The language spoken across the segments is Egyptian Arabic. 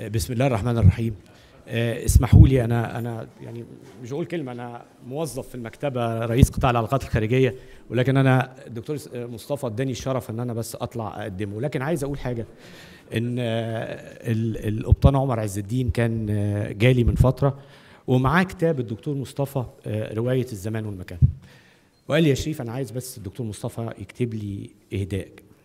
بسم الله الرحمن الرحيم آه، اسمحوا لي انا انا يعني مش هقول كلمه انا موظف في المكتبه رئيس قطاع العلاقات الخارجيه ولكن انا الدكتور س- آه، مصطفى اداني الشرف ان انا بس اطلع اقدمه لكن عايز اقول حاجه ان آه، ال- القبطان عمر عز الدين كان آه، جالي من فتره ومعاه كتاب الدكتور مصطفى آه، روايه الزمان والمكان وقال لي يا شريف انا عايز بس الدكتور مصطفى يكتب لي اهداء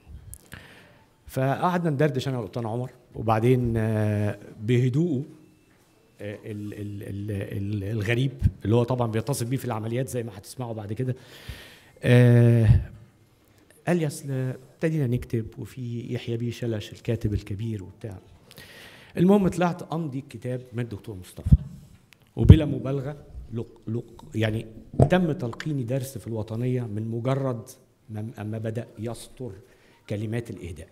فقعدنا ندردش انا والقبطان عمر وبعدين آه، بهدوءه آه، ال- ال- ال- ال- الغريب اللي هو طبعا بيتصل بيه في العمليات زي ما هتسمعوا بعد كده آه، قال لي اصل ابتدينا نكتب وفي يحيى بيه شلش الكاتب الكبير وبتاع المهم طلعت امضي الكتاب من الدكتور مصطفى وبلا مبالغه لق لق يعني تم تلقيني درس في الوطنيه من مجرد ما اما بدا يسطر كلمات الاهداء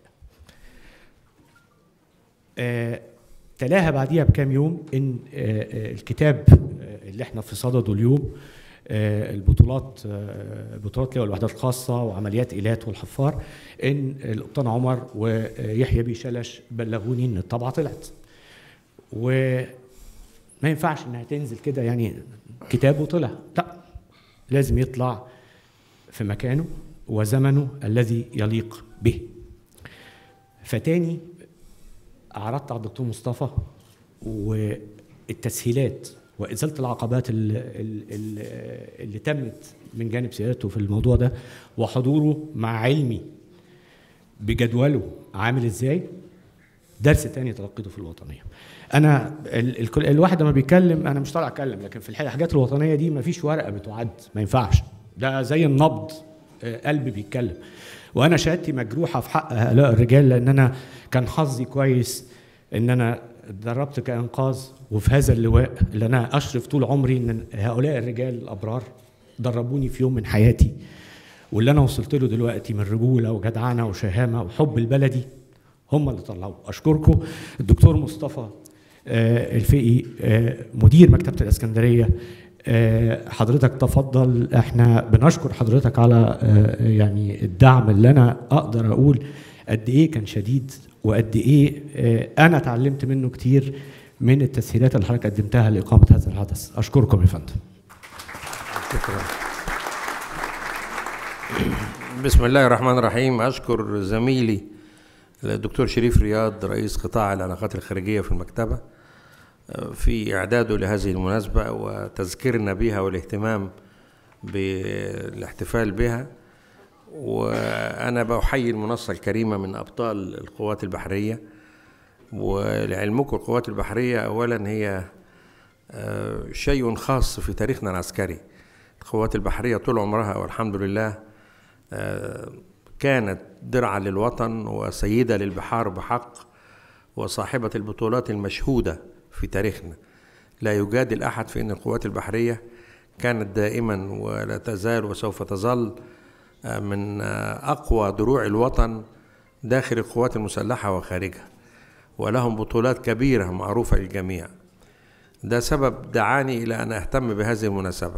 آه، تلاها بعديها بكام يوم ان آه، آه، الكتاب آه، اللي احنا في صدده اليوم آه، البطولات آه، بطولات لواء الوحدات الخاصه وعمليات ايلات والحفار ان القبطان عمر ويحيى بيه شلش بلغوني ان الطبعه طلعت وما ينفعش انها تنزل كده يعني كتاب وطلع لا لازم يطلع في مكانه وزمنه الذي يليق به فتاني عرضت على الدكتور مصطفى والتسهيلات وازاله العقبات اللي, اللي, اللي تمت من جانب سيادته في الموضوع ده وحضوره مع علمي بجدوله عامل ازاي درس تاني تلقيته في الوطنيه انا ال ال الواحد لما بيتكلم انا مش طالع اتكلم لكن في الحقيقه الحاجات الوطنيه دي ما فيش ورقه بتعد ما ينفعش ده زي النبض آه، قلبي بيتكلم وانا شهادتي مجروحه في حق هؤلاء الرجال لان انا كان حظي كويس ان انا اتدربت كانقاذ وفي هذا اللواء اللي انا اشرف طول عمري ان هؤلاء الرجال الابرار دربوني في يوم من حياتي واللي انا وصلت له دلوقتي من رجوله وجدعنه وشهامه وحب البلدي هم اللي طلعوا اشكركم الدكتور مصطفى آه، الفقي آه، مدير مكتبه الاسكندريه آه، حضرتك تفضل احنا بنشكر حضرتك على آه، يعني الدعم اللي انا اقدر اقول قد ايه كان شديد وقد ايه آه، انا اتعلمت منه كتير من التسهيلات اللي حضرتك قدمتها لاقامه هذا الحدث اشكركم يا فندم شكرا بسم الله الرحمن الرحيم أشكر زميلي الدكتور شريف رياض رئيس قطاع العلاقات الخارجية في المكتبة آه، في إعداده لهذه المناسبة وتذكيرنا بها والاهتمام بالاحتفال بها وأنا بحيي المنصة الكريمة من أبطال القوات البحرية ولعلمكم القوات البحرية أولا هي آه، شيء خاص في تاريخنا العسكري القوات البحرية طول عمرها والحمد لله آه، كانت درعا للوطن وسيدة للبحار بحق وصاحبة البطولات المشهودة في تاريخنا لا يجادل أحد في أن القوات البحرية كانت دائما ولا تزال وسوف تظل آه، من آه، أقوى دروع الوطن داخل القوات المسلحة وخارجها ولهم بطولات كبيرة معروفة للجميع ده سبب دعاني إلى أن أهتم بهذه المناسبة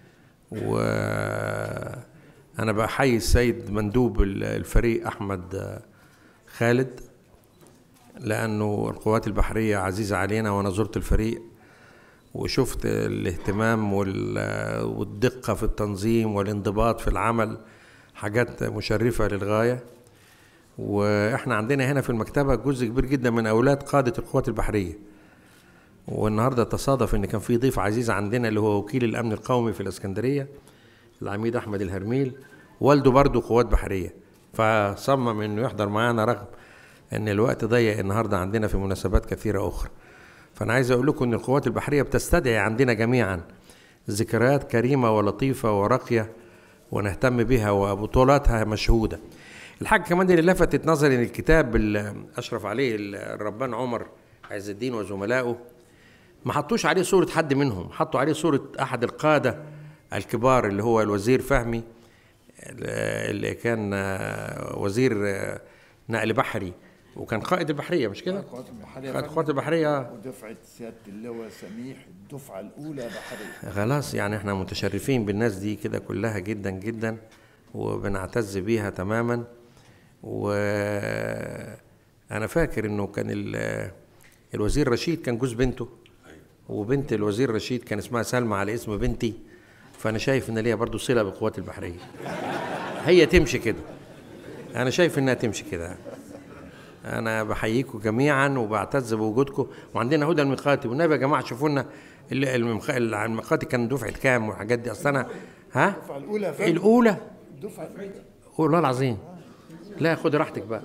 وأنا بحيي السيد مندوب الفريق أحمد خالد لأنه القوات البحرية عزيزة علينا وأنا زرت الفريق وشفت الاهتمام وال- والدقة في التنظيم والانضباط في العمل حاجات مشرفة للغاية واحنا عندنا هنا في المكتبة جزء كبير جدا من أولاد قادة القوات البحرية والنهارده تصادف ان كان في ضيف عزيز عندنا اللي هو وكيل الامن القومي في الاسكندريه العميد احمد الهرميل والده برضه قوات بحريه فصمم انه يحضر معانا رغم ان الوقت ضيق النهارده عندنا في مناسبات كثيره اخرى فانا عايز اقول لكم ان القوات البحريه بتستدعي عندنا جميعا ذكريات كريمه ولطيفه وراقيه ونهتم بها وبطولاتها مشهوده الحاجه كمان اللي لفتت نظري ان الكتاب اللي اشرف عليه الربان عمر عز الدين وزملائه ما حطوش عليه صورة حد منهم حطوا عليه صورة أحد القادة الكبار اللي هو الوزير فهمي اللي كان آه، وزير آه، نقل بحري وكان قائد البحرية مش كده؟ القوات البحرية قائد القوات البحرية آه. ودفعة سيادة اللواء سميح الدفعة الأولى بحرية خلاص يعني احنا متشرفين بالناس دي كده كلها جدا جدا وبنعتز بيها تماما وانا فاكر انه كان ال- الوزير رشيد كان جوز بنته وبنت الوزير رشيد كان اسمها سلمى على اسم بنتي فانا شايف ان ليها برضو صله بالقوات البحريه هي تمشي كده انا شايف انها تمشي كده انا بحييكم جميعا وبعتز بوجودكم وعندنا هدى الميقاتي والنبي يا جماعه شوفوا لنا ال- المخ- ال- الميقاتي كان دفعه كام والحاجات دي اصل انا ها الدفعة الأولى يا فندم. الاولى الدفعة الأولى والله العظيم لا خد راحتك بقى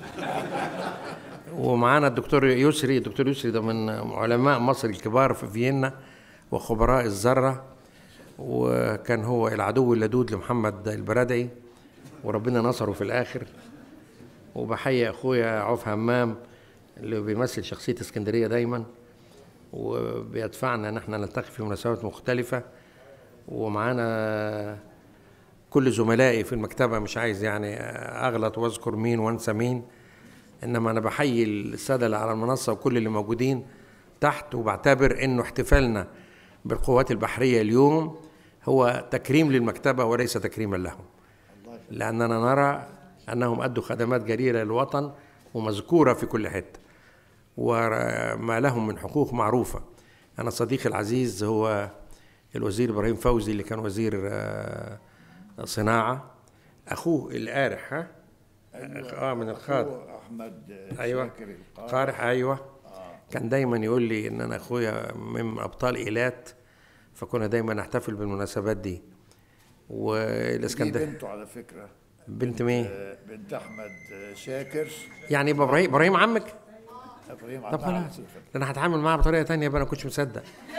ومعانا الدكتور يسري الدكتور يسري ده من علماء مصر الكبار في فيينا وخبراء الذرة وكان هو العدو اللدود لمحمد البرادعي وربنا نصره في الآخر وبحيي أخويا عوف همام اللي بيمثل شخصية اسكندرية دايما وبيدفعنا ان احنا نلتقي في مناسبات مختلفة ومعانا كل زملائي في المكتبة مش عايز يعني أغلط وأذكر مين وأنسى مين إنما أنا بحيي السادة اللي على المنصة وكل اللي موجودين تحت وبعتبر إنه احتفالنا بالقوات البحرية اليوم هو تكريم للمكتبة وليس تكريما لهم لأننا نرى أنهم أدوا خدمات جليلة للوطن ومذكورة في كل حتة وما لهم من حقوق معروفة أنا صديقي العزيز هو الوزير إبراهيم فوزي اللي كان وزير آه، صناعة أخوه القارح ها آه من الخاض هو أحمد أيوة شاكر القارئ قارح أيوة كان دايما يقول لي إن أنا أخويا من أبطال إيلات فكنا دايما نحتفل بالمناسبات دي دي والإسكندر بنته على فكرة بنت مين؟ آه، بنت أحمد آه، شاكر يعني يبقى إبراهيم إبراهيم عمك؟ إبراهيم طب عبد خلاص العزيز. ده انا هتعامل معاه بطريقه تانية يبقى انا كنتش مصدق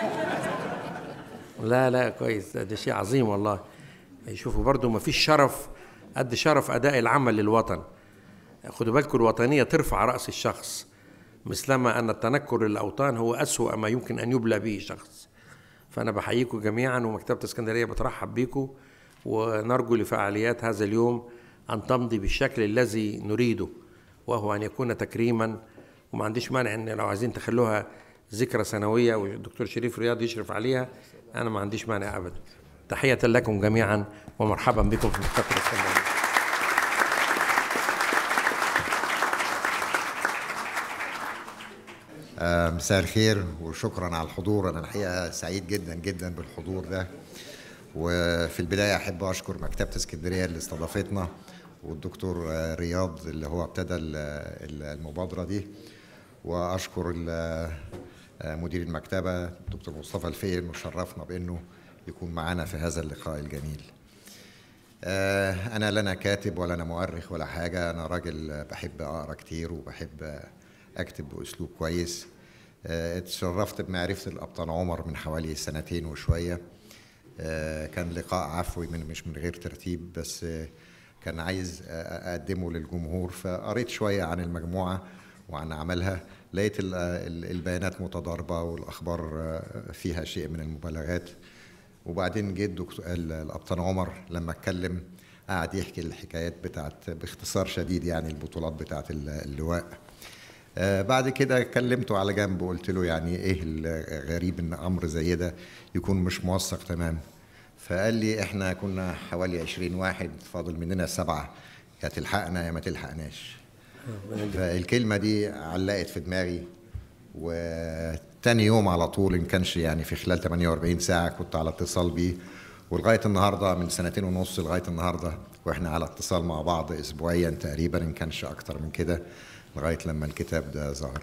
لا لا كويس ده, ده شيء عظيم والله يشوفوا برضو ما فيش شرف قد شرف اداء العمل للوطن خدوا بالكم الوطنيه ترفع راس الشخص مثلما ان التنكر للاوطان هو اسوا ما يمكن ان يبلى به شخص فانا بحييكم جميعا ومكتبه اسكندريه بترحب بيكم ونرجو لفعاليات هذا اليوم ان تمضي بالشكل الذي نريده وهو ان يكون تكريما وما عنديش مانع ان لو عايزين تخلوها ذكرى سنويه والدكتور شريف رياض يشرف عليها انا ما عنديش مانع ابدا تحيه لكم جميعا ومرحبا بكم في مكتبه الاسكندريه آه، مساء الخير وشكرا على الحضور انا الحقيقه سعيد جدا جدا بالحضور ده وفي البدايه احب اشكر مكتبه اسكندريه اللي استضافتنا والدكتور آه، رياض اللي هو ابتدى ال- ال- المبادره دي واشكر ال- آه، مدير المكتبه الدكتور مصطفى الفقي انه شرفنا بانه يكون معنا في هذا اللقاء الجميل آه، أنا لا أنا كاتب ولا أنا مؤرخ ولا حاجة أنا راجل بحب أقرأ كتير وبحب أكتب بأسلوب كويس آه، اتشرفت بمعرفة الأبطال عمر من حوالي سنتين وشوية آه، كان لقاء عفوي من مش من غير ترتيب بس آه، كان عايز آه، أقدمه للجمهور فقريت شوية عن المجموعة وعن عملها لقيت ال- ال- البيانات متضاربة والأخبار آه، فيها شيء من المبالغات وبعدين جه الدكتور ال- الابطال عمر لما اتكلم قعد يحكي الحكايات بتاعت باختصار شديد يعني البطولات بتاعت ال- اللواء آه بعد كده كلمته على جنب وقلت له يعني ايه الغريب ان امر زي ده يكون مش موثق تمام فقال لي احنا كنا حوالي 20 واحد فاضل مننا سبعه يا تلحقنا يا ما تلحقناش فالكلمه دي علقت في دماغي وتاني يوم على طول ان كانش يعني في خلال 48 ساعه كنت على اتصال بيه ولغايه النهارده من سنتين ونص لغايه النهارده واحنا على اتصال مع بعض اسبوعيا تقريبا ان كانش اكتر من كده لغايه لما الكتاب ده ظهر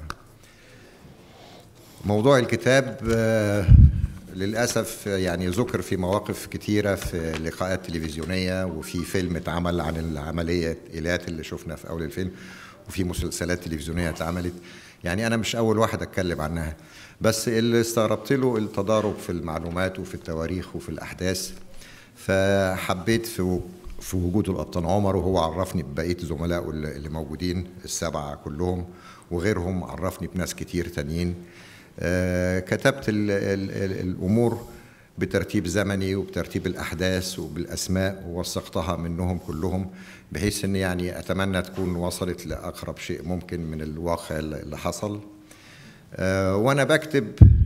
موضوع الكتاب آه، للأسف يعني ذكر في مواقف كتيرة في لقاءات تلفزيونية وفي فيلم اتعمل عن العملية إيلات اللي شفنا في أول الفيلم وفي مسلسلات تلفزيونية اتعملت يعني أنا مش أول واحد أتكلم عنها بس اللي استغربت له التضارب في المعلومات وفي التواريخ وفي الأحداث فحبيت في و- في وجود القبطان عمر وهو عرفني ببقيه زملائه اللي اللي موجودين السبعه كلهم وغيرهم عرفني بناس كتير تانيين آه، كتبت ال ال ال الامور بترتيب زمني وبترتيب الاحداث وبالاسماء ووثقتها منهم كلهم بحيث ان يعني اتمنى تكون وصلت لاقرب شيء ممكن من الواقع اللي حصل آه، وانا بكتب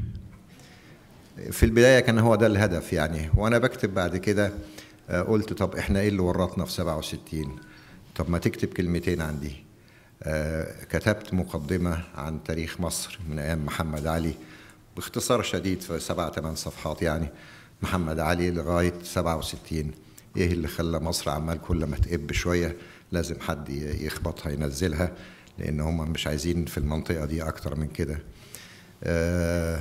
في البدايه كان هو ده الهدف يعني وانا بكتب بعد كده آه، قلت طب احنا ايه اللي ورطنا في 67 طب ما تكتب كلمتين عن دي آه، كتبت مقدمة عن تاريخ مصر من أيام محمد علي باختصار شديد في سبعة ثمان صفحات يعني محمد علي لغاية 67 إيه اللي خلى مصر عمال كل ما تقب شوية لازم حد ي- يخبطها ينزلها لأن هم مش عايزين في المنطقة دي أكتر من كده آه،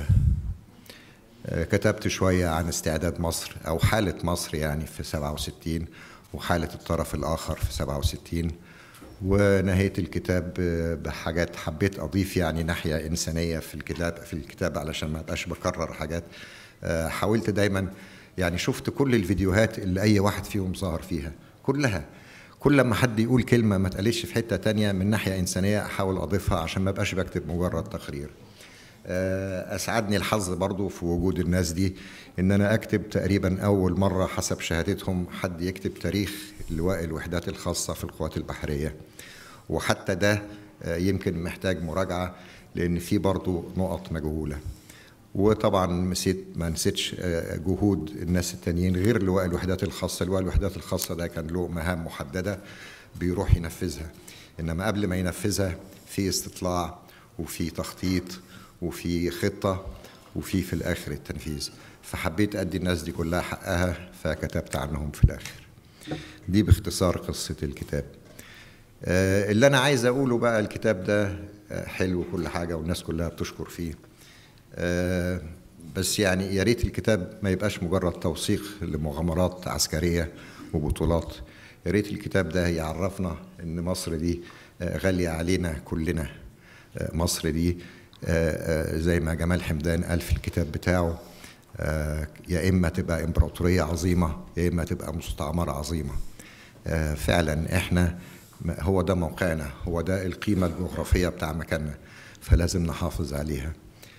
آه، كتبت شوية عن استعداد مصر أو حالة مصر يعني في 67 وحالة الطرف الآخر في 67 ونهيت الكتاب ب- بحاجات حبيت أضيف يعني ناحية إنسانية في الكتاب في الكتاب علشان ما أبقاش بكرر حاجات آه، حاولت دايما يعني شفت كل الفيديوهات اللي أي واحد فيهم ظهر فيها كلها كل ما حد يقول كلمة ما تقالش في حتة تانية من ناحية إنسانية أحاول أضيفها عشان ما أبقاش بكتب مجرد تقرير آه، اسعدني الحظ برضو في وجود الناس دي ان انا اكتب تقريبا اول مره حسب شهادتهم حد يكتب تاريخ لواء الوحدات الخاصه في القوات البحريه وحتى ده آه، يمكن محتاج مراجعه لان في برضو نقط مجهوله وطبعا نسيت ما نسيتش آه، جهود الناس التانيين غير لواء الوحدات الخاصه لواء الوحدات الخاصه ده كان له مهام محدده بيروح ينفذها انما قبل ما ينفذها في استطلاع وفي تخطيط وفي خطه وفي في الاخر التنفيذ فحبيت ادي الناس دي كلها حقها فكتبت عنهم في الاخر دي باختصار قصه الكتاب آه، اللي انا عايز اقوله بقى الكتاب ده آه، حلو وكل حاجه والناس كلها بتشكر فيه آه، بس يعني يا ريت الكتاب ما يبقاش مجرد توثيق لمغامرات عسكريه وبطولات يا ريت الكتاب ده يعرفنا ان مصر دي آه، غاليه علينا كلنا آه، مصر دي آه، آه، زي ما جمال حمدان قال في الكتاب بتاعه آه، يا اما تبقى امبراطوريه عظيمه يا اما تبقى مستعمره عظيمه آه، فعلا احنا م- هو ده موقعنا هو ده القيمه الجغرافيه بتاع مكاننا فلازم نحافظ عليها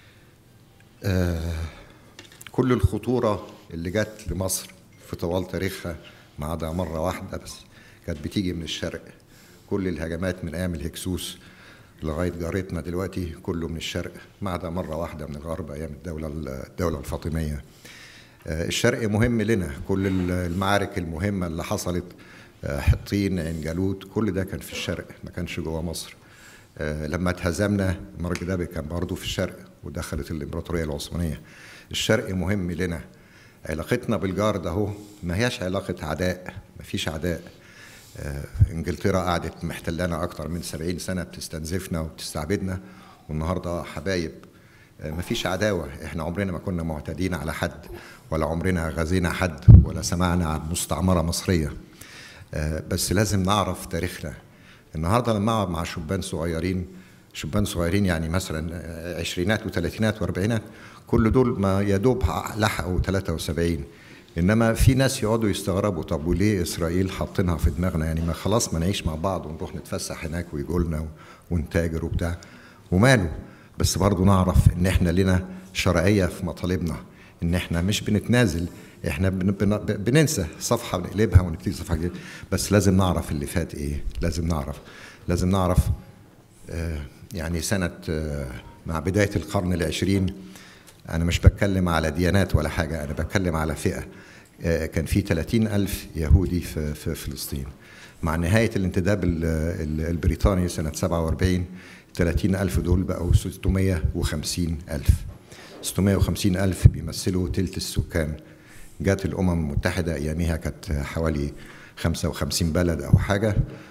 آه، كل الخطورة اللي جت لمصر في طوال تاريخها ما عدا مرة واحدة بس كانت بتيجي من الشرق كل الهجمات من أيام الهكسوس لغاية جارتنا دلوقتي كله من الشرق ما عدا مرة واحدة من الغرب أيام الدولة الدولة الفاطمية آه، الشرق مهم لنا كل ال- المعارك المهمة اللي حصلت آه، حطين عين جالوت كل ده كان في الشرق ما كانش جوه مصر آه، لما اتهزمنا مرج دابي كان برضه في الشرق ودخلت الامبراطوريه العثمانيه الشرق مهم لنا علاقتنا بالجار ده هو ما هياش علاقه عداء ما فيش عداء آه، انجلترا قعدت محتلانا اكتر من 70 سنه بتستنزفنا وبتستعبدنا والنهارده حبايب آه، مفيش عداوه احنا عمرنا ما كنا معتدين على حد ولا عمرنا غزينا حد ولا سمعنا عن مستعمره مصريه آه، بس لازم نعرف تاريخنا النهارده لما اقعد مع شبان صغيرين شبان صغيرين يعني مثلا آه، عشرينات وثلاثينات واربعينات كل دول ما يا دوب لحقوا 73 انما في ناس يقعدوا يستغربوا طب وليه اسرائيل حاطينها في دماغنا يعني ما خلاص ما نعيش مع بعض ونروح نتفسح هناك ويجوا لنا و- ونتاجر وبتاع وماله بس برضو نعرف ان احنا لنا شرعيه في مطالبنا ان احنا مش بنتنازل احنا بن بن بننسى صفحه ونقلبها ونبتدي صفحه جديده بس لازم نعرف اللي فات ايه لازم نعرف لازم نعرف آه، يعني سنة آه، مع بداية القرن العشرين أنا مش بتكلم على ديانات ولا حاجة أنا بتكلم على فئة آه، كان في 30 ألف يهودي في, في فلسطين مع نهاية الانتداب ال- ال- البريطاني سنة 47 30 ألف دول بقوا 650 ألف 650 ألف بيمثلوا تلت السكان جات الأمم المتحدة أياميها كانت حوالي 55 بلد أو حاجة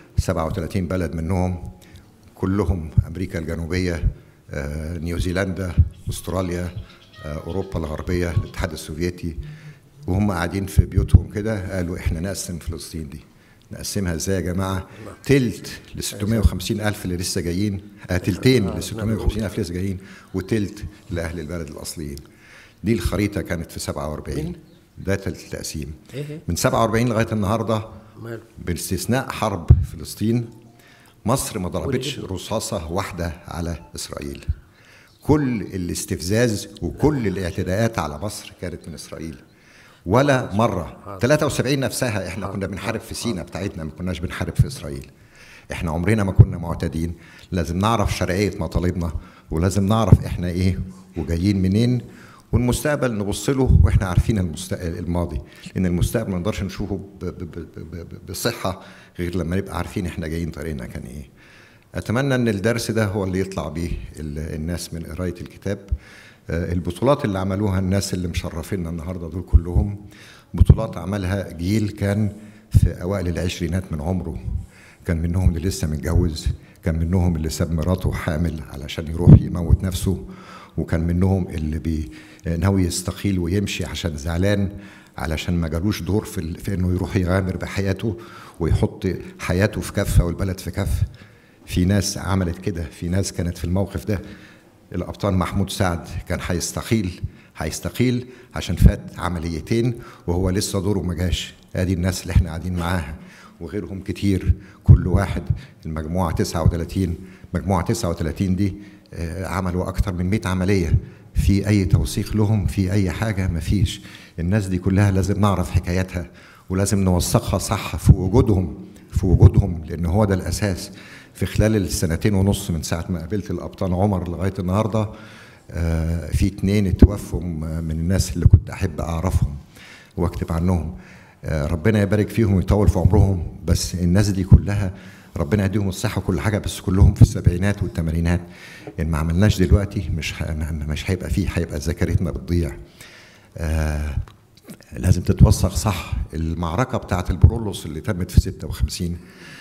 37 بلد منهم كلهم امريكا الجنوبيه آه، نيوزيلندا استراليا آه، اوروبا الغربيه الاتحاد السوفيتي وهم قاعدين في بيوتهم كده قالوا احنا نقسم فلسطين دي نقسمها ازاي يا جماعه تلت ل 650 الف اللي لسه جايين آه تلتين ل 650 الف لسه جايين وتلت لاهل البلد الاصليين دي الخريطه كانت في 47 ده التقسيم إيه؟ من 47 لغايه النهارده ماله؟ باستثناء حرب فلسطين مصر ما ضربتش رصاصة واحدة على إسرائيل كل الاستفزاز وكل الاعتداءات على مصر كانت من إسرائيل ولا مرة 73 نفسها احنا كنا بنحارب في سينا بتاعتنا ما كناش بنحارب في إسرائيل احنا عمرنا ما كنا معتدين لازم نعرف شرعية مطالبنا ولازم نعرف احنا ايه وجايين منين والمستقبل نبص له واحنا عارفين المستقبل الماضي لان المستقبل ما نقدرش نشوفه ب- ب- ب- ب- ب- بصحه غير لما نبقى عارفين احنا جايين طريقنا كان ايه اتمنى ان الدرس ده هو اللي يطلع بيه ال- الناس من قرايه الكتاب آه، البطولات اللي عملوها الناس اللي مشرفينا النهارده دول كلهم بطولات عملها جيل كان في اوائل العشرينات من عمره كان منهم اللي لسه متجوز كان منهم اللي ساب مراته حامل علشان يروح يموت نفسه وكان منهم اللي بي ناوي يستقيل ويمشي عشان زعلان علشان ما جالوش دور في, ال- في انه يروح يغامر بحياته ويحط حياته في كفه والبلد في كفه في ناس عملت كده في ناس كانت في الموقف ده الابطال محمود سعد كان هيستقيل هيستقيل عشان فات عمليتين وهو لسه دوره ما جاش ادي الناس اللي احنا قاعدين معاها وغيرهم كتير كل واحد المجموعه 39 مجموعه 39 دي آه، عملوا اكتر من 100 عمليه في اي توثيق لهم في اي حاجه مفيش الناس دي كلها لازم نعرف حكاياتها ولازم نوثقها صح في وجودهم في وجودهم لان هو ده الاساس في خلال السنتين ونص من ساعه ما قابلت الابطال عمر لغايه النهارده آه، في اتنين اتوفوا من الناس اللي كنت احب اعرفهم واكتب عنهم آه، ربنا يبارك فيهم ويطول في عمرهم بس الناس دي كلها ربنا يديهم الصحه وكل حاجه بس كلهم في السبعينات والثمانينات ان ما عملناش دلوقتي مش ه- مش هيبقى فيه هيبقى ذاكرتنا بتضيع آه لازم تتوثق صح المعركه بتاعه البرولوس اللي تمت في 56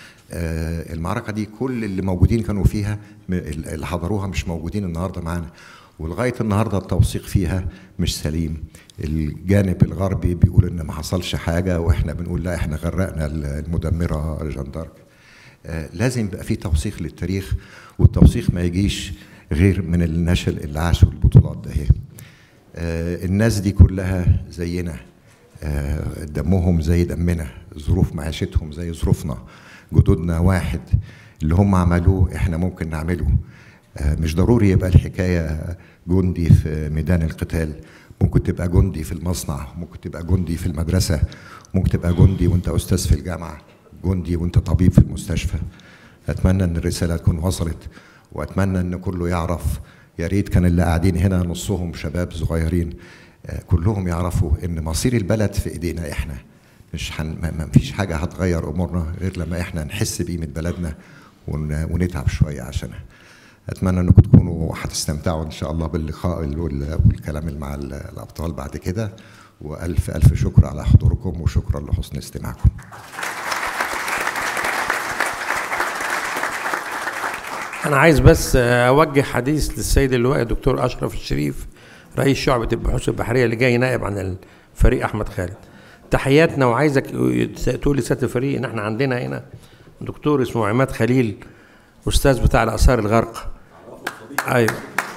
آه المعركه دي كل اللي موجودين كانوا فيها م- اللي حضروها مش موجودين النهارده معانا ولغايه النهارده التوثيق فيها مش سليم الجانب الغربي بيقول ان ما حصلش حاجه واحنا بنقول لا احنا غرقنا المدمره جان دارك آه، لازم يبقى في توثيق للتاريخ والتوثيق ما يجيش غير من الناس اللي عاشوا البطولات ده هي. آه، الناس دي كلها زينا آه، دمهم زي دمنا ظروف معيشتهم زي ظروفنا جدودنا واحد اللي هم عملوه احنا ممكن نعمله آه، مش ضروري يبقى الحكاية جندي في ميدان القتال ممكن تبقى جندي في المصنع ممكن تبقى جندي في المدرسة ممكن تبقى جندي وانت أستاذ في الجامعة جندي وانت طبيب في المستشفى أتمنى أن الرسالة تكون وصلت وأتمنى أن كله يعرف يا ريت كان اللي قاعدين هنا نصهم شباب صغيرين آه، كلهم يعرفوا ان مصير البلد في ايدينا احنا مش هن... ما ما فيش حاجه هتغير امورنا غير لما احنا نحس بقيمه بلدنا ون... ونتعب شويه عشانها اتمنى انكم تكونوا هتستمتعوا ان شاء الله باللقاء وال... والكلام اللي مع ال- الابطال بعد كده والف الف شكر على حضوركم وشكرا لحسن استماعكم أنا عايز بس أوجه حديث للسيد اللواء الدكتور أشرف الشريف رئيس شعبة البحوث البحرية اللي جاي نائب عن الفريق أحمد خالد تحياتنا وعايزك تقول لسيادة الفريق إن إحنا عندنا هنا دكتور اسمه عماد خليل أستاذ بتاع الآثار الغرق أيوه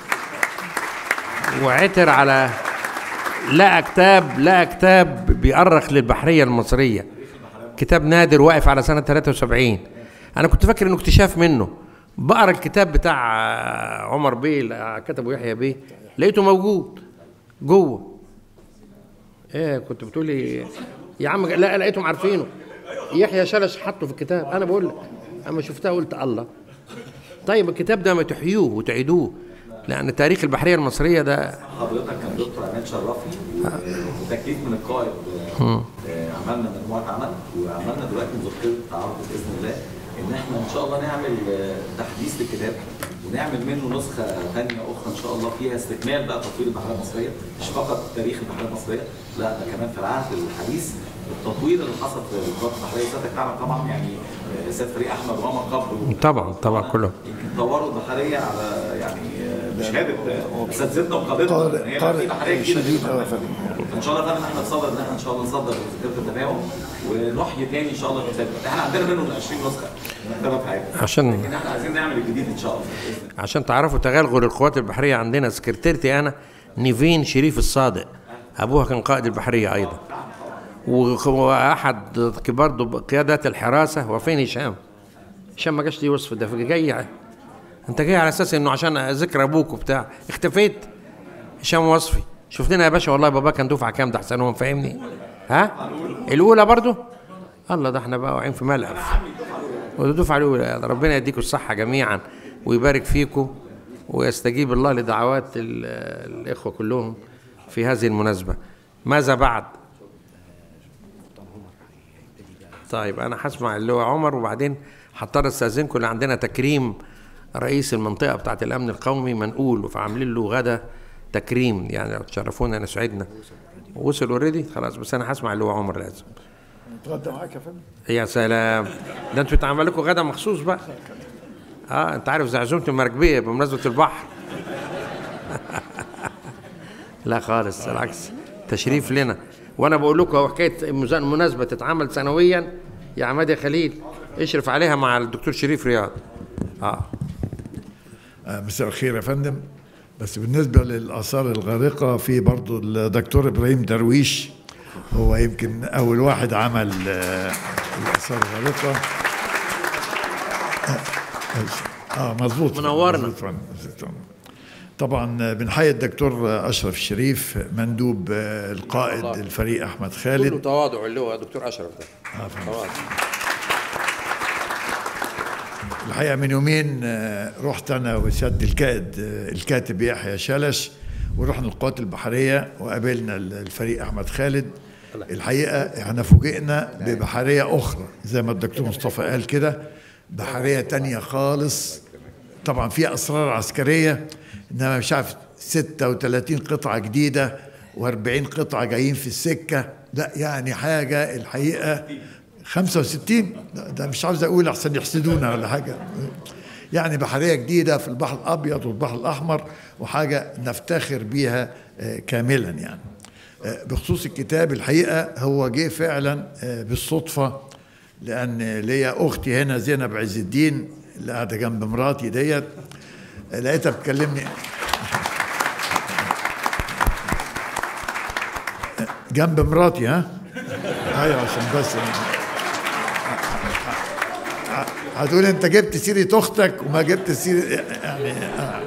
وعتر على لقى كتاب لقى كتاب بيأرخ للبحرية المصرية كتاب نادر واقف على سنة 73 أنا كنت فاكر إنه اكتشاف منه بقرا الكتاب بتاع عمر بيه اللي كتبه يحيى بيه لقيته موجود جوه ايه كنت بتقولي يا عم لا لقيتهم عارفينه يحيى شلش حطه في الكتاب انا بقول لك اما شفتها قلت الله طيب الكتاب ده ما تحيوه وتعيدوه لان تاريخ البحريه المصريه ده حضرتك كان دكتور عماد شرفي وتكليف من القائد آه، عملنا مجموعه عمل وعملنا دلوقتي مذكره تعارض باذن الله ان احنا ان شاء الله نعمل آه، تحديث للكتاب ونعمل منه نسخه ثانيه اخرى ان شاء الله فيها استكمال بقى تطوير البحريه المصريه مش فقط تاريخ البحريه المصريه لا ده كمان في العهد الحديث التطوير اللي حصل في القوات البحريه سيادتك تعرف طبعا يعني آه، سياده فريق احمد رامى قبل طبعا طبعا كله يمكن طوروا البحريه على يعني آه، بشهاده آه، اساتذتنا وقادتنا إن هي بقى في بحريه جديده شديد قوي يا فندم ان شاء الله فعلا احنا نصدر ان احنا ان شاء الله نصدر ذكرى التفاهم ونحيي تاني ان شاء الله الكتاب احنا عندنا منه 20 نسخه المكتبه بتاعتنا عشان لكن احنا عايزين نعمل الجديد ان شاء الله بإذن الله. عشان تعرفوا تغلغل القوات البحريه عندنا سكرتيرتي انا نيفين شريف الصادق ابوها كان قائد البحريه ايضا وخ- واحد كبار ضب- قيادات الحراسه وفين هشام هشام ما جاش لي وصف ده جاي انت جاي على اساس انه عشان ذكر ابوك وبتاع اختفيت هشام وصفي شوف لنا يا باشا والله بابا كان دفعه كام ده احسن هو فاهمني ها الاولى برضو الله ده احنا بقى واقعين في ملقف والدفعه الاولى ربنا يديكم الصحه جميعا ويبارك فيكم ويستجيب الله لدعوات ال- الاخوه كلهم في هذه المناسبه ماذا بعد طيب انا هسمع اللي هو عمر وبعدين هضطر استاذنكم اللي عندنا تكريم رئيس المنطقه بتاعه الامن القومي منقول فعاملين له غدا تكريم يعني لو تشرفونا انا سعدنا وصل اوريدي خلاص بس انا هسمع اللي هو عمر لازم نتغدى معاك يا فندم يا سلام ده انتوا اتعمل لكم غدا مخصوص بقى اه انت عارف زي عزومه المراكبيه بمناسبه البحر لا خالص بالعكس تشريف لنا وانا بقول لكم هو حكايه مز- مناسبه تتعمل سنويا يا عماد يا خليل اشرف عليها مع الدكتور شريف رياض اه آه، مساء الخير يا فندم بس بالنسبة للآثار الغارقة في برضو الدكتور إبراهيم درويش هو يمكن أول واحد عمل آه، الآثار الغارقة اه آه، مظبوط منورنا. مظبوط فندم، مظبوط فندم. طبعا بنحيي الدكتور أشرف الشريف مندوب آه، القائد الفريق أحمد خالد تواضع اللي هو دكتور اشرف ده تواضع الحقيقه من يومين آه، رحت انا وسياده الكاتب الكاتب يحيى شلش ورحنا القوات البحريه وقابلنا ال- الفريق احمد خالد الحقيقه احنا فوجئنا ببحريه اخرى زي ما الدكتور مصطفى قال كده بحريه تانية خالص طبعا في اسرار عسكريه انما مش عارف 36 قطعه جديده و40 قطعه جايين في السكه لا يعني حاجه الحقيقه 65 ده- ده مش عاوز اقول احسن يحسدونا ولا حاجه يعني بحريه جديده في البحر الابيض والبحر الاحمر وحاجه نفتخر بيها آه، كاملا يعني آه، بخصوص الكتاب الحقيقه هو جه فعلا آه، بالصدفه لان ليا اختي هنا زينب عز الدين اللي قاعده جنب مراتي ديت آه، لقيتها بتكلمني جنب مراتي ها ايوه عشان بس هتقول انت جبت سيره اختك وما جبت سيره يعني آه.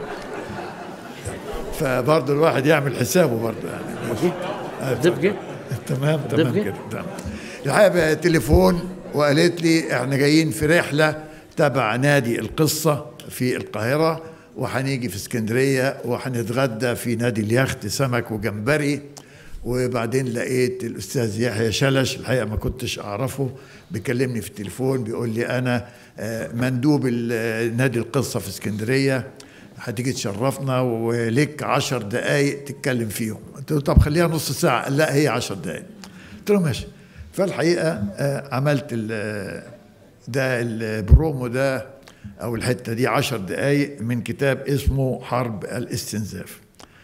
فبرضه الواحد يعمل حسابه برضه يعني ضيف جه تمام تمام ضيف كده تمام الحقيقه بقى تليفون وقالت لي احنا جايين في رحله تبع نادي القصه في القاهره وهنيجي في اسكندريه وهنتغدى في نادي اليخت سمك وجمبري وبعدين لقيت الاستاذ يحيى شلش الحقيقه ما كنتش اعرفه بيكلمني في التليفون بيقول لي انا آه، مندوب ال- نادي القصه في اسكندريه هتيجي تشرفنا وليك عشر دقايق تتكلم فيهم قلت له طب خليها نص ساعة قال لا هي عشر دقايق قلت له ماشي فالحقيقة آه، عملت ال- ده البرومو ده أو الحتة دي عشر دقايق من كتاب اسمه حرب الاستنزاف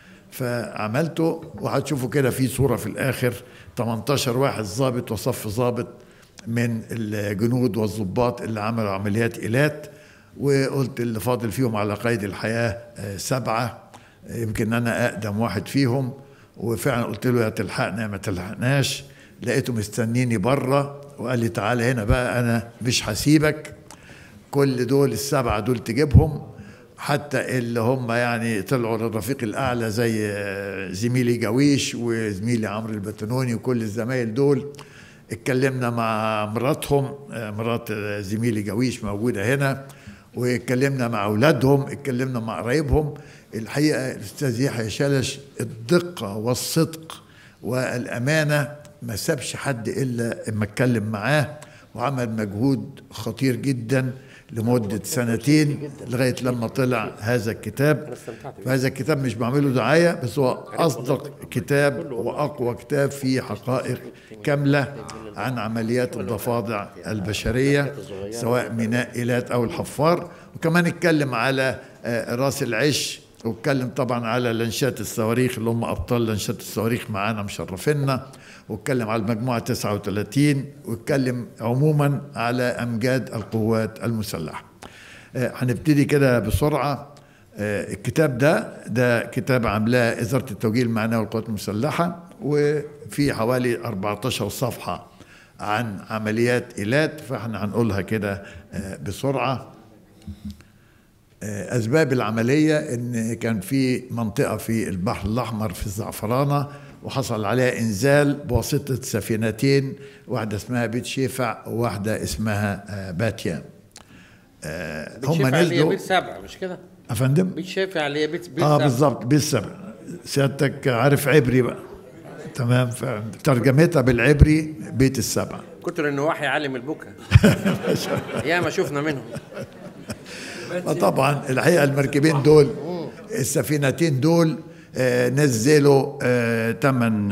فعملته وهتشوفوا كده في صورة في الآخر 18 واحد ضابط وصف ضابط من الجنود والضباط اللي عملوا عمليات إيلات وقلت اللي فاضل فيهم على قيد الحياة آه، سبعة يمكن أنا أقدم واحد فيهم وفعلا قلت له يا تلحقنا يا ما تلحقناش لقيته مستنيني بره وقال لي تعالى هنا بقى أنا مش هسيبك كل دول السبعة دول تجيبهم حتى اللي هم يعني طلعوا للرفيق الأعلى زي آه، زميلي جويش وزميلي عمرو البتنوني وكل الزمايل دول اتكلمنا مع مراتهم آه، مرات آه، زميلي جويش موجودة هنا واتكلمنا مع أولادهم اتكلمنا مع قرايبهم الحقيقة الأستاذ يحيى شلش الدقة والصدق والأمانة ما سابش حد إلا اما اتكلم معاه وعمل مجهود خطير جدا لمدة سنتين لغاية لما طلع هذا الكتاب فهذا الكتاب مش بعمله دعاية بس هو أصدق كتاب وأقوى كتاب فيه حقائق كاملة عن عمليات الضفادع البشرية سواء ميناء إيلات أو الحفار وكمان اتكلم على آه، راس العش واتكلم طبعا على لنشات الصواريخ اللي هم ابطال لنشات الصواريخ معانا مشرفينا واتكلم على المجموعه 39 واتكلم عموما على امجاد القوات المسلحه. آه، هنبتدي كده بسرعه آه، الكتاب ده ده كتاب عاملاه اداره التوجيه المعنوي للقوات المسلحه وفي حوالي 14 صفحه عن عمليات ايلات فاحنا هنقولها كده آه، بسرعه اسباب العمليه ان كان في منطقه في البحر الاحمر في الزعفرانه وحصل عليها انزال بواسطه سفينتين واحده اسمها بيت شيفع وواحده اسمها آه، باتيان آه، هم هم نزلوا بيت سبع مش كده؟ افندم بيت شافع اللي هي بيت بيت اه سبع. بالظبط بالسبع سيادتك عارف عبري بقى تمام ترجمتها بالعبري بيت السبع كتر النواح يعلم البكا يا ما شفنا منهم فطبعا الحقيقه المركبين دول السفينتين دول آه، نزلوا ثمان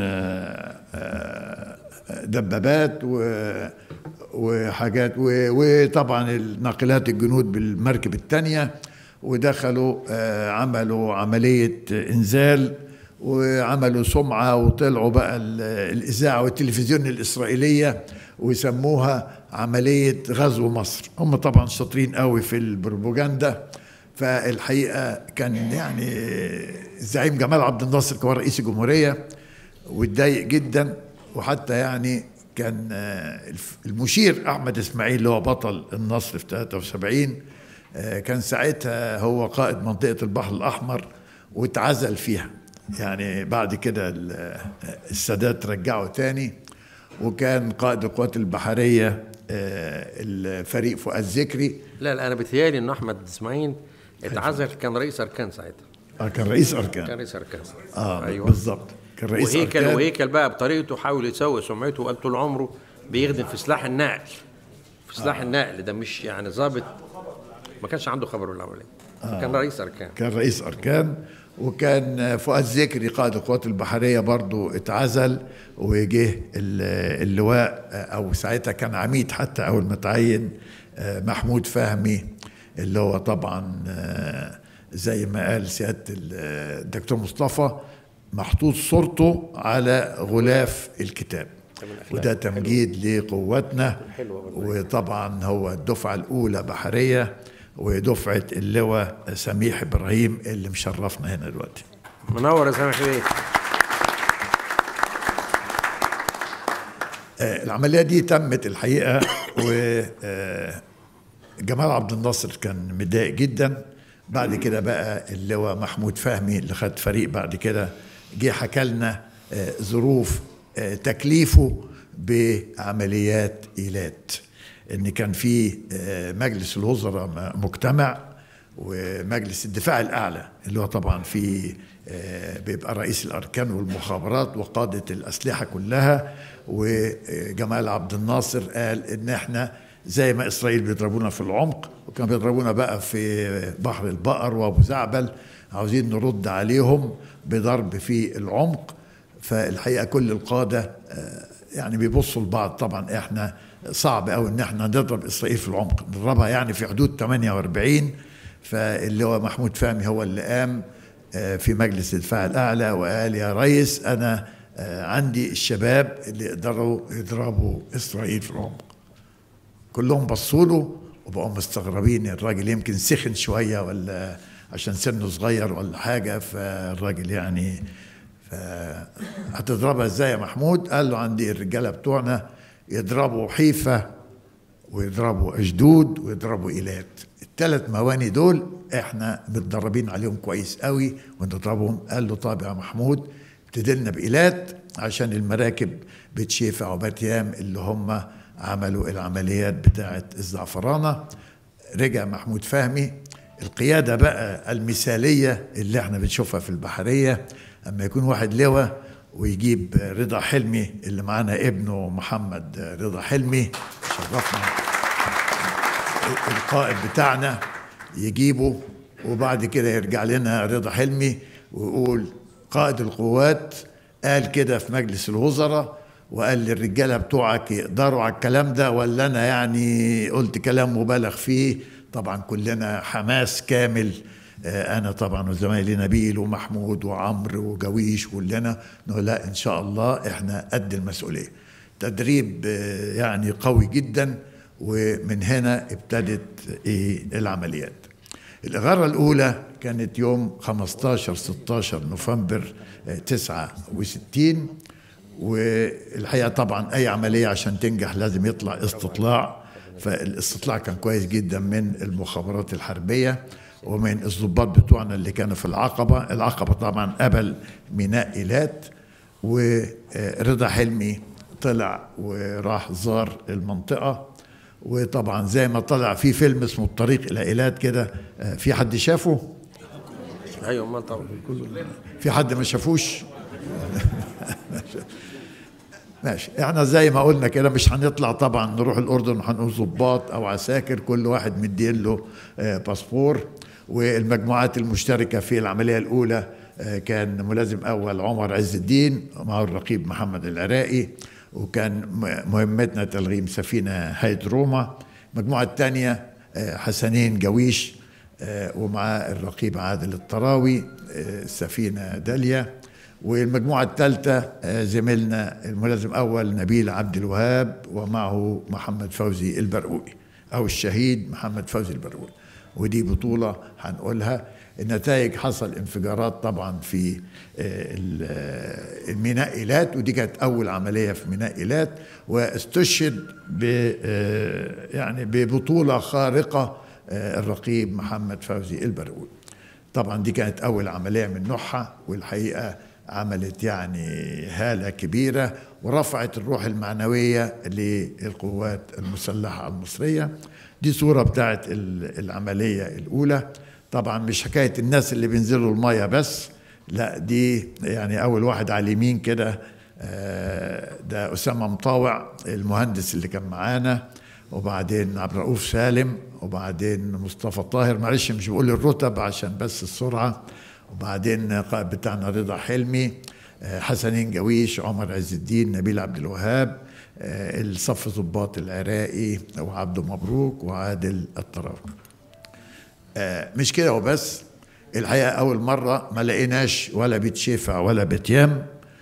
دبابات و- وحاجات و- وطبعا الناقلات الجنود بالمركب الثانيه ودخلوا آه، عملوا عمليه انزال وعملوا سمعه وطلعوا بقى ال- الاذاعه والتلفزيون الاسرائيليه ويسموها عمليه غزو مصر هم طبعا شاطرين قوي في البروباجندا فالحقيقه كان يعني الزعيم جمال عبد الناصر كان رئيس الجمهوريه واتضايق جدا وحتى يعني كان آه، الف- المشير احمد اسماعيل اللي هو بطل النصر في 73 آه، كان ساعتها هو قائد منطقه البحر الاحمر واتعزل فيها يعني بعد كده ال- آه، السادات رجعه تاني وكان قائد القوات البحريه آه، الفريق فؤاد ذكري لا لا انا بتهيالي ان احمد اسماعيل اتعزل كان رئيس اركان ساعتها آه، كان رئيس كان اركان رئيس اركان اه ايوه بالظبط كان رئيس وهيكل اركان وهيكل بقى بطريقته حاول يسوي سمعته وقال طول عمره بيخدم في سلاح النقل في سلاح النقل ده مش يعني ظابط ما كانش عنده خبر بالعمليه كان رئيس اركان كان رئيس اركان وكان فؤاد ذكري قائد القوات البحريه برضو اتعزل وجه ال- اللواء او ساعتها كان عميد حتى اول ما تعين آه، محمود فهمي اللي هو طبعا آه، زي ما قال سياده ال- الدكتور مصطفى محطوط صورته على غلاف الكتاب وده تمجيد لقواتنا وطبعا هو الدفعه الاولى بحريه ودفعه اللواء سميح ابراهيم اللي مشرفنا هنا دلوقتي منور يا سامح بيه آه، العمليه دي تمت الحقيقه و آه، جمال عبد الناصر كان متضايق جدا بعد كده بقى اللواء محمود فهمي اللي خد فريق بعد كده جه حكى لنا آه، ظروف آه، تكليفه بعمليات ايلات ان كان في آه، مجلس الوزراء م- مجتمع ومجلس الدفاع الاعلى اللي هو طبعا في آه، بيبقى رئيس الاركان والمخابرات وقاده الاسلحه كلها وجمال عبد الناصر قال ان احنا زي ما اسرائيل بيضربونا في العمق وكانوا بيضربونا بقى في بحر البقر وابو زعبل عاوزين نرد عليهم بضرب في العمق فالحقيقه كل القاده آه، يعني بيبصوا لبعض طبعا احنا صعب قوي ان احنا نضرب اسرائيل في العمق نضربها يعني في حدود 48 فاللي هو محمود فهمي هو اللي قام آه، في مجلس الدفاع الاعلى وقال يا ريس انا آه، عندي الشباب اللي يقدروا يضربوا اسرائيل في العمق كلهم بصوا له وبقوا مستغربين الراجل يمكن سخن شويه ولا عشان سنه صغير ولا حاجه فالراجل يعني ف هتضربها ازاي يا محمود؟ قال له عندي الرجاله بتوعنا يضربوا حيفا ويضربوا اشدود ويضربوا ايلات الثلاث مواني دول احنا متدربين عليهم كويس قوي ونضربهم قال له طب يا محمود ابتدي لنا بايلات عشان المراكب بتشيفع وبتيام اللي هم عملوا العمليات بتاعه الزعفرانه رجع محمود فهمي القياده بقى المثاليه اللي احنا بنشوفها في البحريه اما يكون واحد لواء ويجيب رضا حلمي اللي معانا ابنه محمد رضا حلمي شرفنا القائد بتاعنا يجيبه وبعد كده يرجع لنا رضا حلمي ويقول قائد القوات قال كده في مجلس الوزراء وقال للرجاله بتوعك يقدروا على الكلام ده ولا انا يعني قلت كلام مبالغ فيه طبعا كلنا حماس كامل آه، انا طبعا وزمايلي نبيل ومحمود وعمرو وجويش كلنا نقول لا ان شاء الله احنا قد المسؤوليه تدريب آه، يعني قوي جدا ومن هنا ابتدت ايه العمليات الإغارة الأولى كانت يوم 15 16 نوفمبر آه، 69 والحقيقة طبعا أي عملية عشان تنجح لازم يطلع استطلاع فالاستطلاع كان كويس جدا من المخابرات الحربية ومن الضباط بتوعنا اللي كانوا في العقبة العقبة طبعا قبل ميناء إيلات ورضا حلمي طلع وراح زار المنطقة وطبعا زي ما طلع في فيلم اسمه الطريق إلى إيلات كده آه، في حد شافه؟ ايوه امال طبعا في حد ما شافوش ماشي احنا زي ما قلنا كده مش هنطلع طبعا نروح الاردن وهنقول ضباط او عساكر كل واحد مدين له آه، باسبور والمجموعات المشتركه في العمليه الاولى آه، كان ملازم اول عمر عز الدين ومعه الرقيب محمد العراقي وكان م- مهمتنا تلغيم سفينه هايد روما المجموعه الثانيه حسنين جويش آه، ومعاه الرقيب عادل الطراوي آه، السفينه داليا والمجموعة الثالثة آه، زميلنا الملازم أول نبيل عبد الوهاب ومعه محمد فوزي البرقوقي أو الشهيد محمد فوزي البرقوقي ودي بطولة هنقولها النتائج حصل انفجارات طبعا في آه، ال- آه، الميناء إيلات ودي كانت أول عملية في ميناء إيلات واستشهد ب آه، يعني ببطولة خارقة آه، الرقيب محمد فوزي البرقوقي طبعا دي كانت أول عملية من نوعها والحقيقة عملت يعني هالة كبيرة ورفعت الروح المعنوية للقوات المسلحة المصرية دي صورة بتاعت ال- العملية الأولى طبعا مش حكاية الناس اللي بينزلوا المية بس لا دي يعني أول واحد على اليمين كده آه، ده أسامة مطاوع المهندس اللي كان معانا وبعدين عبد الرؤوف سالم وبعدين مصطفى طاهر معلش مش بقول الرتب عشان بس السرعه وبعدين قائد بتاعنا رضا حلمي آه، حسنين جويش عمر عز الدين نبيل عبد الوهاب آه، الصف ضباط العراقي وعبده مبروك وعادل الطراوي آه، مش كده وبس الحقيقه اول مره ما لقيناش ولا بيت شفع ولا بيت يم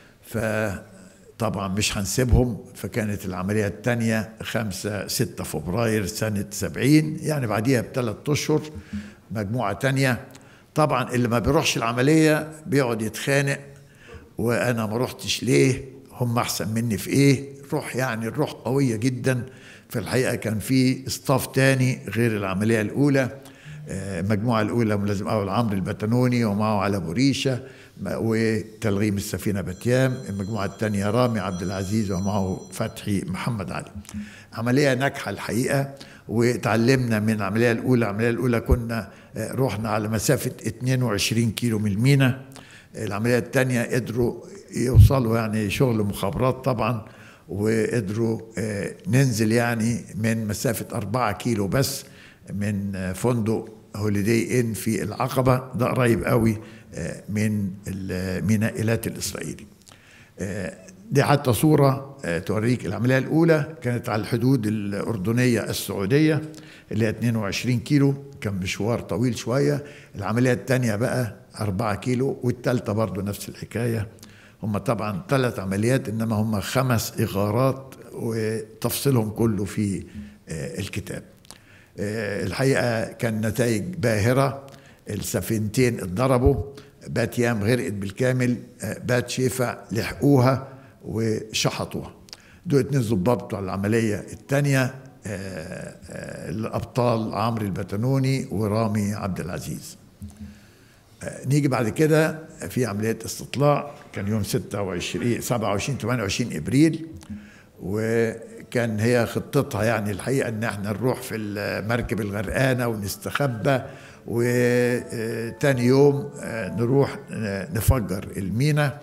فطبعا مش هنسيبهم فكانت العمليه الثانيه 5 6 فبراير سنه 70 يعني بعديها بثلاث اشهر مجموعه تانية طبعا اللي ما بيروحش العمليه بيقعد يتخانق وانا ما رحتش ليه هم احسن مني في ايه روح يعني الروح قويه جدا في الحقيقه كان في اصطاف تاني غير العمليه الاولى آه، المجموعه الاولى ملازم اول عمرو البتنوني ومعه على بوريشه ما- وتلغيم السفينه بتيام المجموعه الثانيه رامي عبد العزيز ومعه فتحي محمد علي عمليه ناجحه الحقيقه وتعلمنا من العمليه الاولى العمليه الاولى كنا آه، رحنا على مسافه 22 كيلو من المينا العمليه الثانيه قدروا يوصلوا يعني شغل مخابرات طبعا وقدروا آه، ننزل يعني من مسافه 4 كيلو بس من آه، فندق هوليدي ان في العقبه ده قريب قوي آه، من الميناء ايلات الاسرائيلي آه، دي حتى صورة آه، توريك العملية الأولى كانت على الحدود الأردنية السعودية اللي هي 22 كيلو كان مشوار طويل شوية العملية الثانية بقى 4 كيلو والثالثة برضو نفس الحكاية هم طبعا ثلاث عمليات إنما هم خمس إغارات وتفصيلهم كله في آه، الكتاب آه، الحقيقة كان نتائج باهرة السفينتين اتضربوا بات يام غرقت بالكامل آه، بات شيفا لحقوها وشحطوها دول اتنين ضباط بتوع العملية الثانية الأبطال عمرو البتنوني ورامي عبد العزيز آه، نيجي بعد كده في عملية استطلاع كان يوم 26 27 28 ابريل وكان هي خطتها يعني الحقيقه ان احنا نروح في المركب الغرقانه ونستخبى وتاني يوم آه، نروح آه، نفجر المينا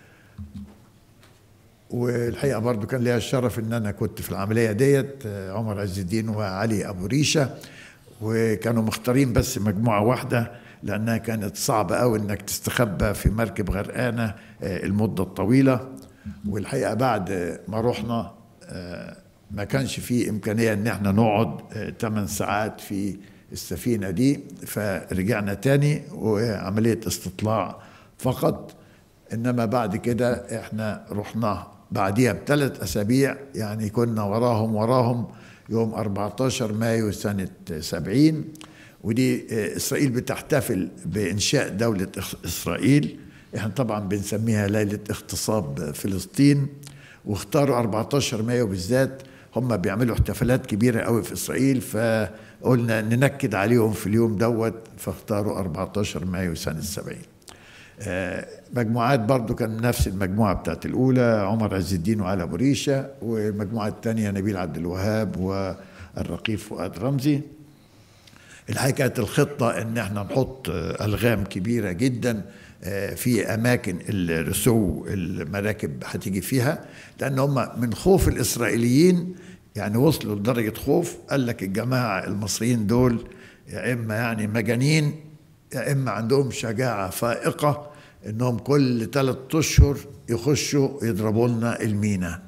والحقيقه برضو كان ليا الشرف ان انا كنت في العمليه ديت آه، عمر عز الدين وعلي ابو ريشه وكانوا مختارين بس مجموعه واحده لانها كانت صعبه قوي انك تستخبى في مركب غرقانه آه، المده الطويله والحقيقه بعد ما رحنا آه، ما كانش في امكانيه ان احنا نقعد 8 ساعات في السفينه دي فرجعنا تاني وعمليه استطلاع فقط انما بعد كده احنا رحنا بعديها بثلاث اسابيع يعني كنا وراهم وراهم يوم 14 مايو سنه 70 ودي آه، اسرائيل بتحتفل بانشاء دوله إخ- اسرائيل احنا طبعا بنسميها ليله اغتصاب فلسطين واختاروا 14 مايو بالذات هم بيعملوا احتفالات كبيره قوي في اسرائيل فقلنا ننكد عليهم في اليوم دوت فاختاروا 14 مايو سنه 70 آه، مجموعات برضو كان نفس المجموعة بتاعت الأولى عمر عز الدين وعلى أبو ريشة والمجموعة الثانية نبيل عبد الوهاب والرقيب فؤاد رمزي الحقيقة كانت الخطة إن احنا نحط آه، ألغام كبيرة جدا آه، في اماكن الرسو المراكب هتيجي فيها لان هم من خوف الاسرائيليين يعني وصلوا لدرجه خوف قال لك الجماعه المصريين دول يا اما يعني مجانين يا اما عندهم شجاعه فائقه انهم كل ثلاثة اشهر يخشوا يضربوا لنا المينا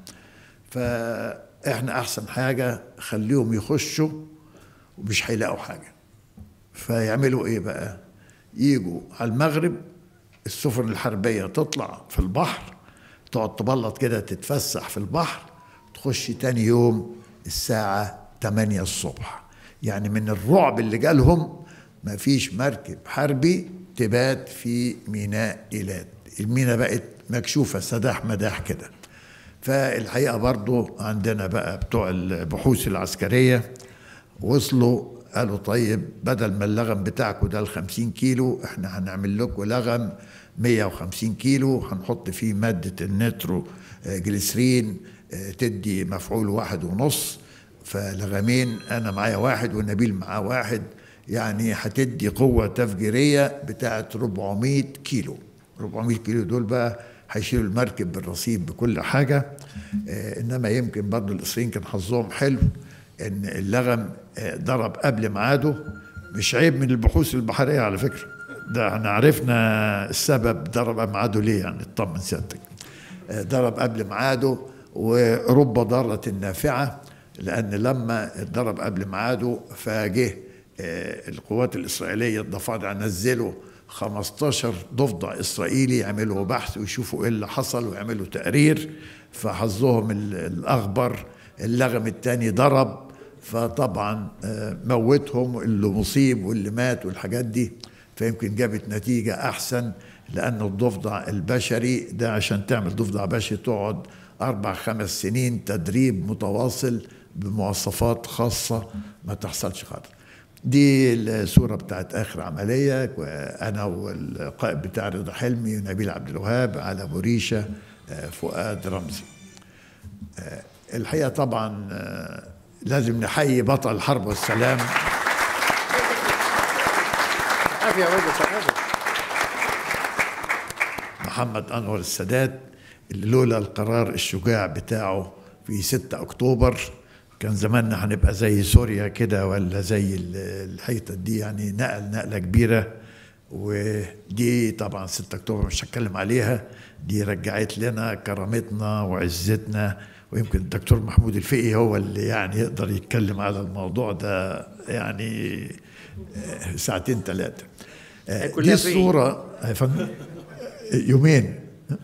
فاحنا احسن حاجه خليهم يخشوا ومش هيلاقوا حاجه فيعملوا ايه بقى يجوا على المغرب السفن الحربيه تطلع في البحر تقعد تبلط كده تتفسح في البحر تخش تاني يوم الساعه 8 الصبح يعني من الرعب اللي جالهم ما فيش مركب حربي تبات في ميناء إيلات الميناء بقت مكشوفة سداح مداح كده فالحقيقة برضو عندنا بقى بتوع البحوث العسكرية وصلوا قالوا طيب بدل ما اللغم بتاعكم ده ال 50 كيلو احنا هنعمل لكم لغم 150 كيلو هنحط فيه مادة النترو آه، جليسرين آه، تدي مفعول واحد ونص فلغمين انا معايا واحد ونبيل معاه واحد يعني هتدي قوة تفجيرية بتاعت 400 كيلو 400 كيلو دول بقى هيشيلوا المركب بالرصيف بكل حاجة آه إنما يمكن برضو الإسرائيليين كان حظهم حلو إن اللغم آه ضرب قبل ميعاده مش عيب من البحوث البحرية على فكرة ده احنا عرفنا السبب ضرب قبل ميعاده ليه يعني اطمن سيادتك آه ضرب قبل ميعاده ورب ضارة نافعة لأن لما ضرب قبل ميعاده فجه آه، القوات الإسرائيلية الضفادع نزلوا 15 ضفدع إسرائيلي يعملوا بحث ويشوفوا إيه اللي حصل ويعملوا تقرير فحظهم ال- الأخبر اللغم التاني ضرب فطبعا آه، موتهم اللي مصيب واللي مات والحاجات دي فيمكن جابت نتيجة أحسن لأن الضفدع البشري ده عشان تعمل ضفدع بشري تقعد أربع خمس سنين تدريب متواصل بمواصفات خاصة ما تحصلش خالص دي الصورة بتاعت آخر عملية وأنا والقائد بتاع رضا حلمي ونبيل عبد الوهاب على بوريشة آه، فؤاد رمزي آه، الحقيقة طبعا آه، لازم نحيي بطل الحرب والسلام عافية يا ولد سعادة محمد أنور السادات اللي لولا القرار الشجاع بتاعه في 6 أكتوبر كان زماننا هنبقى زي سوريا كده ولا زي ال- الحيطة دي يعني نقل نقلة كبيرة ودي طبعا 6 أكتوبر مش هتكلم عليها دي رجعت لنا كرامتنا وعزتنا ويمكن الدكتور محمود الفقي هو اللي يعني يقدر يتكلم على الموضوع ده يعني آه، ساعتين ثلاثة آه، كلها دي فقي. الصورة يا فندم يومين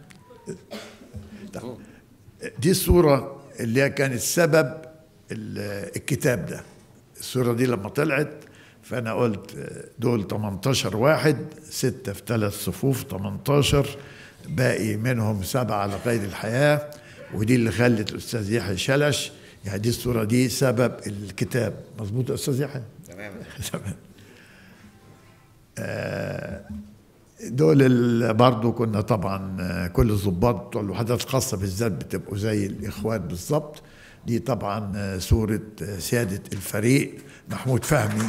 دي الصورة اللي هي كانت سبب ال- الكتاب ده الصورة دي لما طلعت فأنا قلت دول 18 واحد ستة في ثلاث صفوف 18 باقي منهم سبعة على قيد الحياة ودي اللي خلت الأستاذ يحيى شلش يعني دي الصورة دي سبب الكتاب مظبوط يا أستاذ يحيى؟ تمام تمام دول ال- برضو كنا طبعا آه، كل الضباط بتوع الوحدات الخاصة بالذات بتبقوا زي الإخوات بالظبط دي طبعا آه، صورة آه، سيادة الفريق محمود فهمي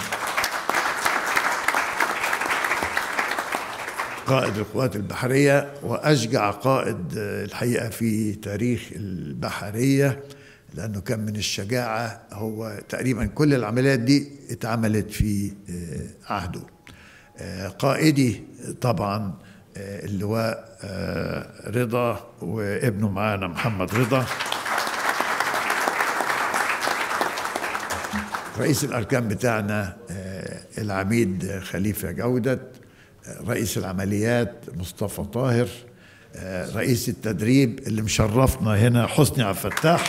قائد القوات البحرية وأشجع قائد آه، الحقيقة في تاريخ البحرية لأنه كان من الشجاعة هو تقريبا كل العمليات دي اتعملت في آه، عهده آه، قائدي طبعا آه، اللواء آه، رضا وابنه معانا محمد رضا رئيس الأركان بتاعنا آه، العميد خليفة جودة آه، رئيس العمليات مصطفى طاهر آه، رئيس التدريب اللي مشرفنا هنا حسني عبد الفتاح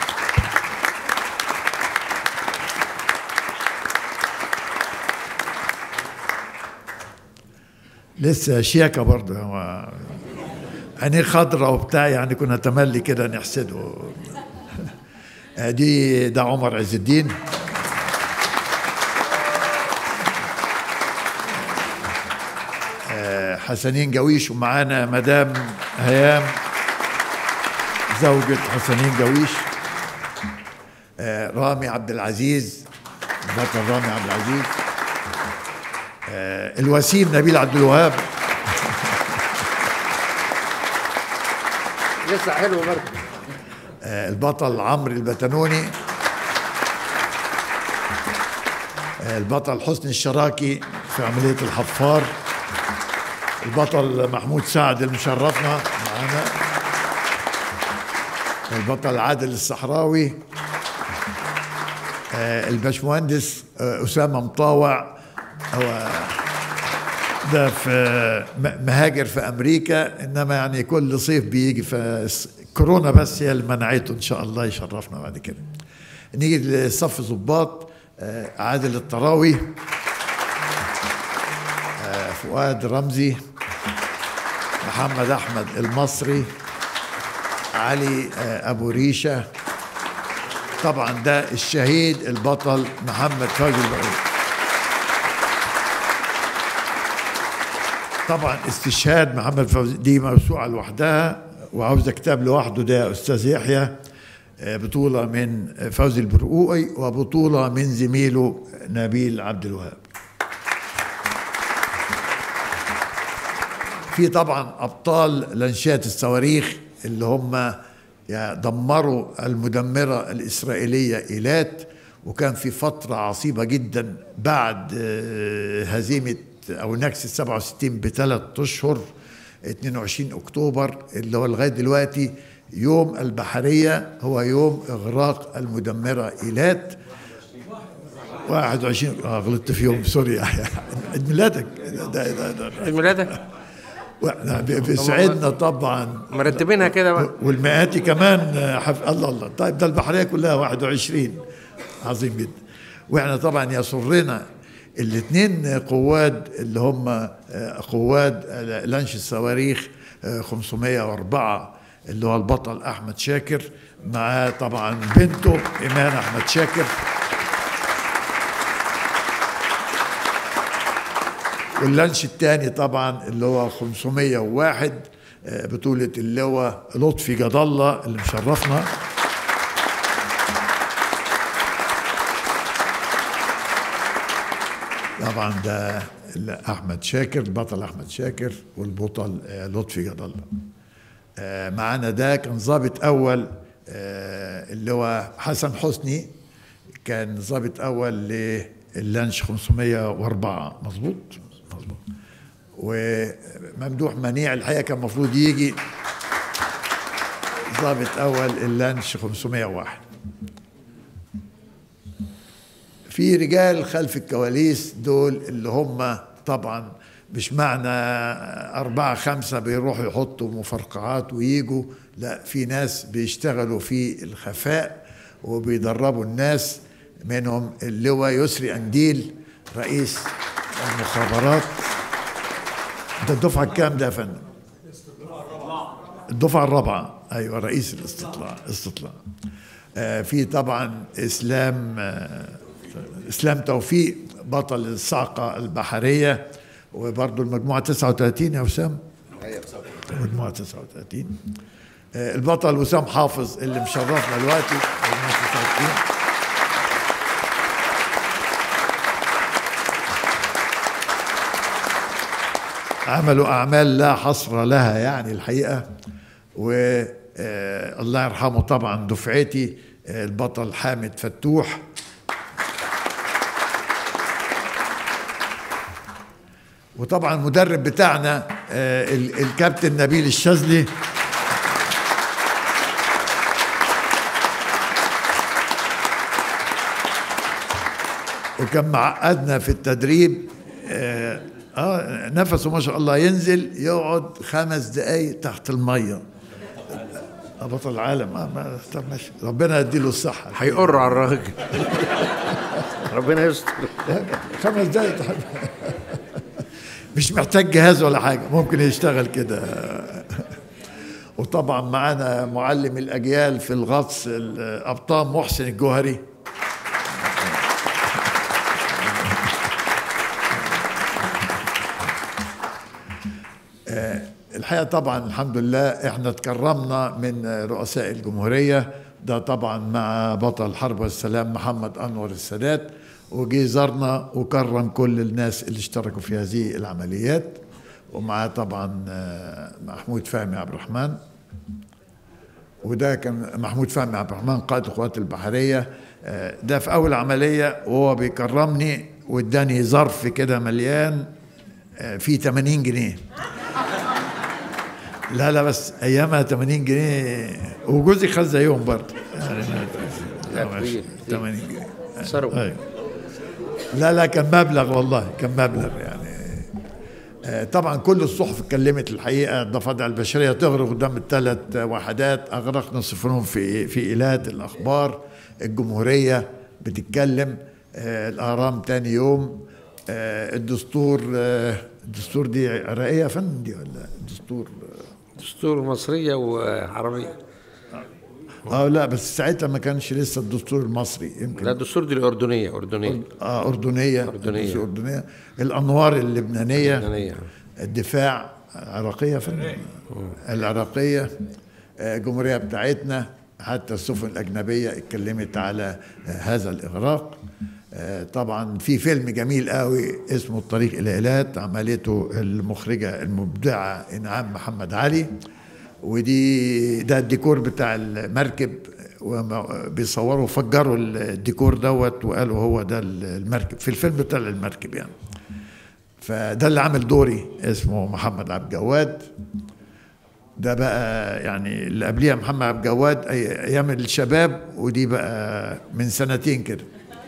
لسه شياكة برضه هو عينيه خضرة وبتاع يعني كنا تملي كده نحسده آه، دي ده عمر عز الدين آه، حسنين جويش ومعانا مدام هيام زوجة حسنين جويش آه، رامي عبد العزيز بطل رامي عبد العزيز آه، الوسيم نبيل عبد الوهاب لسه حلو برضه آه، البطل عمرو البتنوني آه، البطل حسني الشراكي في عملية الحفار البطل محمود سعد المشرفنا معنا البطل عادل الصحراوي آه، الباشمهندس آه، أسامة مطاوع هو ده في م- مهاجر في امريكا انما يعني كل صيف بيجي فكورونا بس هي اللي منعته ان شاء الله يشرفنا بعد كده نيجي لصف ضباط آه، عادل الطراوي آه، فؤاد رمزي محمد احمد المصري علي آه، ابو ريشه طبعا ده الشهيد البطل محمد فوزي البعيد طبعا استشهاد محمد فوزي دي موسوعه لوحدها وعاوزه كتاب لوحده ده يا استاذ يحيى آه، بطوله من فوزي البرقوقي وبطوله من زميله نبيل عبد الوهاب في طبعا ابطال لانشات الصواريخ اللي هم يعني دمروا المدمره الاسرائيليه ايلات وكان في فتره عصيبه جدا بعد آه، هزيمه او نكسه 67 بثلاث اشهر 22 اكتوبر اللي هو لغايه دلوقتي يوم البحريه هو يوم اغراق المدمره ايلات 21 اه غلطت في يوم سوري عيد ميلادك ده ده ده عيد ميلادك واحنا ب- بيسعدنا طبعا مرتبينها كده بقى والمئاتي كمان آه، حف... الله الله طيب ده البحريه كلها 21 عظيم جدا واحنا طبعا يسرنا الاثنين قواد اللي هم آه، قواد آه، لانش الصواريخ آه، 504 اللي هو البطل احمد شاكر معاه طبعا بنته ايمان احمد شاكر واللانش الثاني طبعا اللي هو 501 آه، بطولة اللواء لطفي جد الله اللي مشرفنا طبعا ده ال- احمد شاكر البطل احمد شاكر والبطل آه، لطفي جد الله آه، معانا ده كان ضابط اول آه، اللي هو حسن حسني كان ضابط اول للانش 504 مظبوط مظبوط وممدوح منيع الحقيقه كان المفروض يجي ضابط اول اللانش 501 في رجال خلف الكواليس دول اللي هم طبعا مش معنى أربعة خمسة بيروحوا يحطوا مفرقعات ويجوا لا في ناس بيشتغلوا في الخفاء وبيدربوا الناس منهم اللواء يسري أنديل رئيس المخابرات ده الدفعة الكام ده يا فندم؟ الدفعة الرابعة أيوة رئيس الاستطلاع استطلاع آه في طبعا إسلام آه إسلام توفيق بطل الصعقة البحرية وبرضه المجموعة 39 يا وسام المجموعة 39 آه البطل وسام حافظ اللي مشرفنا دلوقتي المجموعة 39 عملوا أعمال لا حصر لها يعني الحقيقة والله يرحمه طبعا دفعتي آه، البطل حامد فتوح وطبعا المدرب بتاعنا آه، ال- الكابتن نبيل الشاذلي وكان معقدنا في التدريب آه, اه نفسه ما شاء الله ينزل يقعد خمس دقايق تحت الميه آه، بطل العالم آه ما طب ماشي ربنا يديله الصحه هيقر على الراجل ربنا يستر خمس دقايق تحت مش محتاج جهاز ولا حاجه ممكن يشتغل كده وطبعا معانا معلم الاجيال في الغطس الابطال محسن الجوهري الحقيقه طبعا الحمد لله احنا تكرمنا من رؤساء الجمهوريه ده طبعا مع بطل حرب والسلام محمد انور السادات وجي زارنا وكرم كل الناس اللي اشتركوا في هذه العمليات ومعاه طبعا آه، محمود فهمي عبد الرحمن وده كان محمود فهمي عبد الرحمن قائد القوات البحريه آه، ده في اول عمليه وهو بيكرمني واداني ظرف كده مليان آه، فيه 80 جنيه لا لا بس ايامها 80 جنيه وجوزي خد زيهم برضه يعني لا، ماشي. كتير، كتير. 80 جنيه ثروة. أيوة. لا لا كان مبلغ والله كان مبلغ يعني آه، طبعا كل الصحف اتكلمت الحقيقه الضفادع البشريه تغرق قدام الثلاث وحدات اغرقنا سفنهم في في ايلات الاخبار الجمهوريه بتتكلم آه، الاهرام تاني يوم آه، الدستور آه، الدستور دي عراقيه يا فندم دي ولا الدستور دستور مصريه وعربيه اه لا بس ساعتها ما كانش لسه الدستور المصري يمكن لا الدستور دي الاردنيه اردنيه اه اردنيه أردنية. الدستور اردنيه الانوار اللبنانيه لبنانيه الدفاع العراقية فندم العراقية آه، الجمهورية بتاعتنا حتى السفن الأجنبية اتكلمت على آه، هذا الإغراق آه، طبعا في فيلم جميل قوي اسمه الطريق إلى إيلات عملته المخرجة المبدعة إنعام محمد علي ودي ده الديكور بتاع المركب وما- بيصوروا فجروا الديكور دوت وقالوا هو ده المركب في الفيلم بتاع المركب يعني فده اللي عامل دوري اسمه محمد عبد الجواد ده بقى يعني اللي قبليها محمد عبد الجواد أي- ايام الشباب ودي بقى من سنتين كده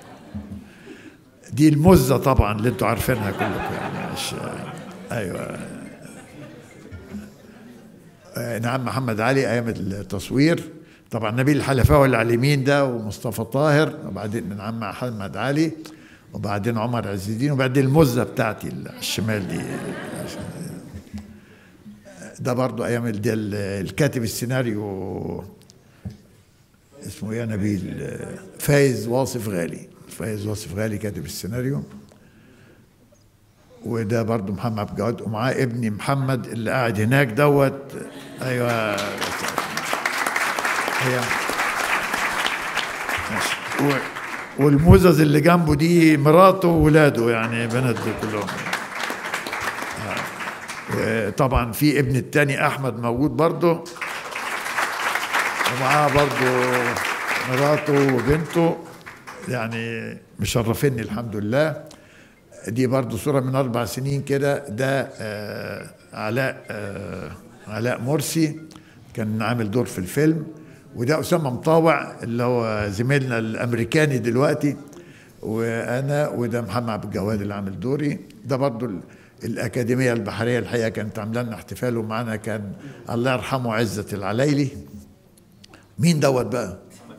دي المزه طبعا اللي انتوا عارفينها كلكم يعني مش ايوه آه، نعم محمد علي ايام التصوير طبعا نبيل الحلفاوي اللي على اليمين ده ومصطفى طاهر وبعدين نعم محمد علي وبعدين عمر عز الدين وبعدين المزه بتاعتي اللي على الشمال دي ده برضو ايام ال- ده ال- الكاتب السيناريو اسمه ايه يا نبيل فايز واصف غالي فايز واصف غالي كاتب السيناريو وده برضو محمد عبد الجواد ومعاه ابني محمد اللي قاعد هناك دوت ايوه هي ماشي. و- والموزز اللي جنبه دي مراته وولاده يعني بنات دول كلهم آه. طبعا في ابن التاني احمد موجود برضه ومعاه برضه مراته وبنته يعني مشرفيني الحمد لله دي برضه صورة من أربع سنين كده ده آه علاء آه علاء مرسي كان عامل دور في الفيلم وده أسامة مطاوع اللي هو زميلنا الأمريكاني دلوقتي وأنا وده محمد عبد الجواد اللي عامل دوري ده برضه ال- الأكاديمية البحرية الحقيقة كانت عاملة لنا احتفال ومعانا كان الله يرحمه عزة العلايلي مين دوت بقى؟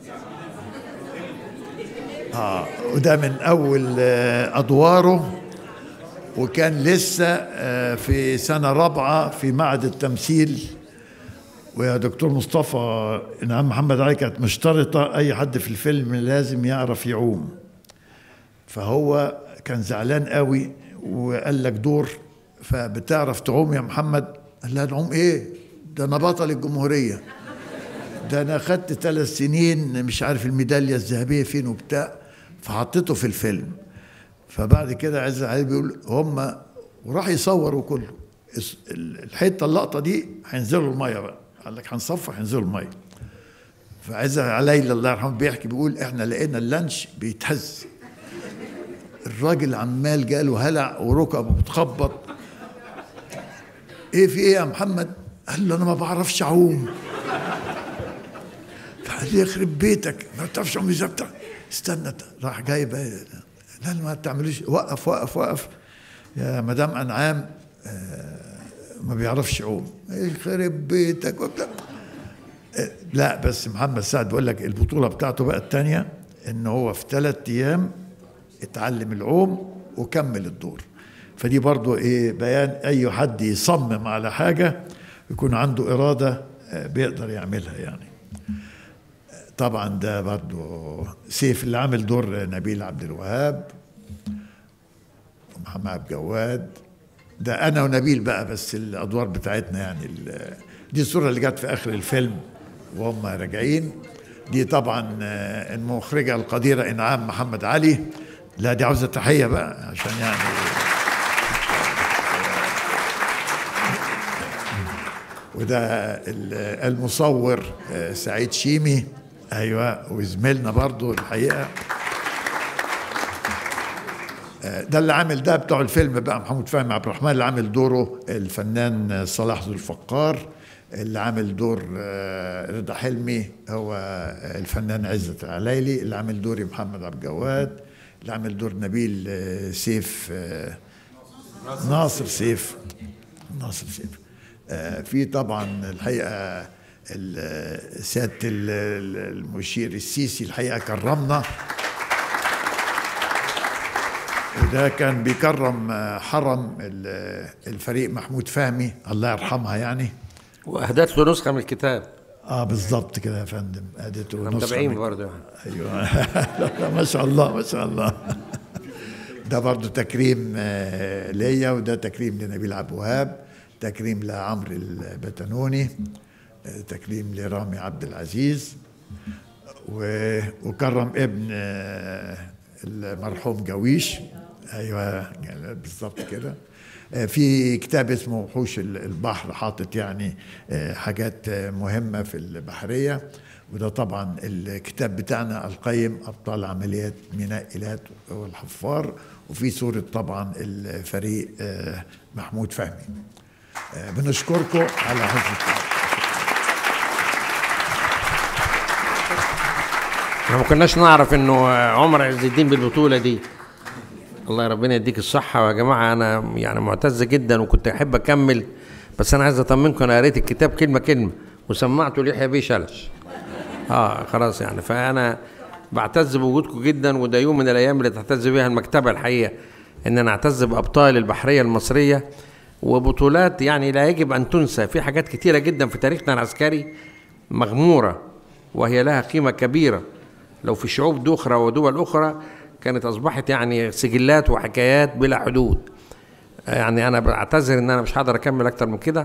اه وده من اول آه، ادواره وكان لسه آه، في سنه رابعه في معهد التمثيل ويا دكتور مصطفى انعام محمد علي كانت مشترطه اي حد في الفيلم لازم يعرف يعوم فهو كان زعلان قوي وقال لك دور فبتعرف تعوم يا محمد قال لها نعوم ايه ده انا بطل الجمهوريه ده انا خدت ثلاث سنين مش عارف الميداليه الذهبيه فين وبتاع فحطيته في الفيلم فبعد كده عز علي بيقول هم وراح يصوروا كله الس- ال- الحته اللقطه دي هينزلوا الميه بقى قال لك هنصفح هينزلوا الميه فعز علي الله يرحمه بيحكي بيقول احنا لقينا اللانش بيتهز الراجل عمال جاله هلع وركبه بتخبط ايه في ايه يا محمد قال له انا ما بعرفش اعوم فقال لي يخرب بيتك ما بتعرفش تعمل ازاي بتاع استنى راح جايب لا لا ما تعملوش وقف وقف وقف يا مدام انعام آه، ما بيعرفش يعوم يخرب بيتك وبتاع آه، لا بس محمد سعد بيقول لك البطوله بتاعته بقى الثانيه ان هو في ثلاث ايام اتعلم العوم وكمل الدور فدي برضو ايه بيان اي حد يصمم على حاجه يكون عنده اراده آه، بيقدر يعملها يعني طبعا ده برضو سيف اللي عامل دور نبيل عبد الوهاب ومحمد عبد الجواد ده انا ونبيل بقى بس الادوار بتاعتنا يعني ال- دي الصوره اللي جت في اخر الفيلم وهم راجعين دي طبعا آه، المخرجه القديره انعام محمد علي لا دي عاوزه تحيه بقى عشان يعني وده ال- المصور آه، سعيد شيمي ايوه وزميلنا برضو الحقيقه آه، ده اللي عامل ده بتوع الفيلم بقى محمود فهمي عبد الرحمن اللي عامل دوره الفنان صلاح ذو الفقار اللي عامل دور آه، رضا حلمي هو الفنان عزت العلايلي اللي عامل دوري محمد عبد الجواد اللي عامل دور نبيل آه، سيف آه، ناصر سيف ناصر سيف آه، في طبعا الحقيقه ال- سياده ال- ال- المشير السيسي الحقيقه كرمنا وده كان بيكرم آه، حرم ال- الفريق محمود فهمي الله يرحمها يعني واهدت له نسخه من الكتاب اه بالظبط كده يا فندم اديته احنا نسخة متابعين من- برضه يعني ايوه لا لا ما شاء الله ما شاء الله ده برضو تكريم آه، ليا وده تكريم لنبيل عبد الوهاب تكريم لعمرو البتنوني آه، تكريم لرامي عبد العزيز و- وكرم ابن آه، المرحوم جويش ايوه بالظبط كده آه، في كتاب اسمه وحوش ال- البحر حاطط يعني آه، حاجات آه، مهمه في البحريه وده طبعا الكتاب بتاعنا القيم ابطال عمليات ميناء ايلات والحفار وفي صوره طبعا الفريق آه، محمود فهمي آه، بنشكركم على حسن التعاون احنا ما كناش نعرف انه عمر عز الدين بالبطوله دي الله ربنا يديك الصحه ويا جماعه انا يعني معتز جدا وكنت احب اكمل بس انا عايز اطمنكم انا قريت الكتاب كلمه كلمه وسمعته ليحيى بيه شلش اه خلاص يعني فانا بعتز بوجودكم جدا وده يوم من الايام اللي تعتز بيها المكتبه الحقيقه ان نعتز بابطال البحريه المصريه وبطولات يعني لا يجب ان تنسى في حاجات كتيره جدا في تاريخنا العسكري مغموره وهي لها قيمه كبيره لو في شعوب اخرى ودول اخرى كانت اصبحت يعني سجلات وحكايات بلا حدود يعني انا بعتذر ان انا مش هقدر اكمل اكتر من كده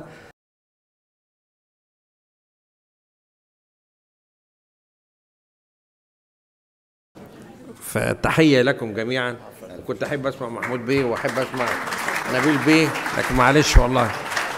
فتحية لكم جميعا كنت أحب أسمع محمود بيه وأحب أسمع نبيل بيه لكن معلش والله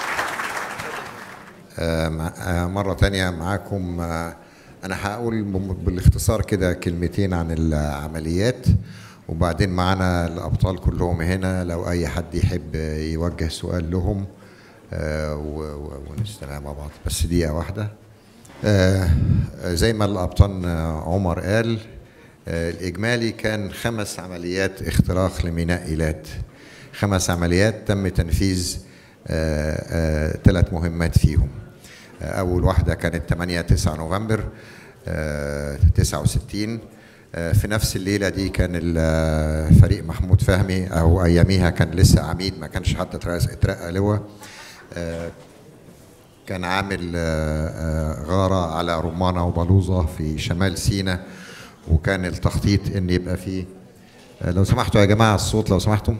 آه، مع- آه، مرة تانية معاكم آه، أنا هقول بم- بالاختصار كده كلمتين عن العمليات وبعدين معانا الأبطال كلهم هنا لو أي حد يحب يوجه سؤال لهم آه، و- و- ونستمع مع بعض بس دقيقة واحدة آه، زي ما الأبطال آه، عمر قال آه، الإجمالي كان خمس عمليات اختراق لميناء إيلات خمس عمليات تم تنفيذ ثلاث مهمات فيهم آه، أول واحدة كانت 8 9 نوفمبر آه، 69 آه، في نفس الليلة دي كان الفريق محمود فهمي أو أياميها كان لسه عميد ما كانش حتى اترأس- اترقى لواء آه، كان عامل آه، آه، غارة على رمانة وبلوزة في شمال سيناء وكان التخطيط ان يبقى فيه آه، لو سمحتوا يا جماعة الصوت لو سمحتم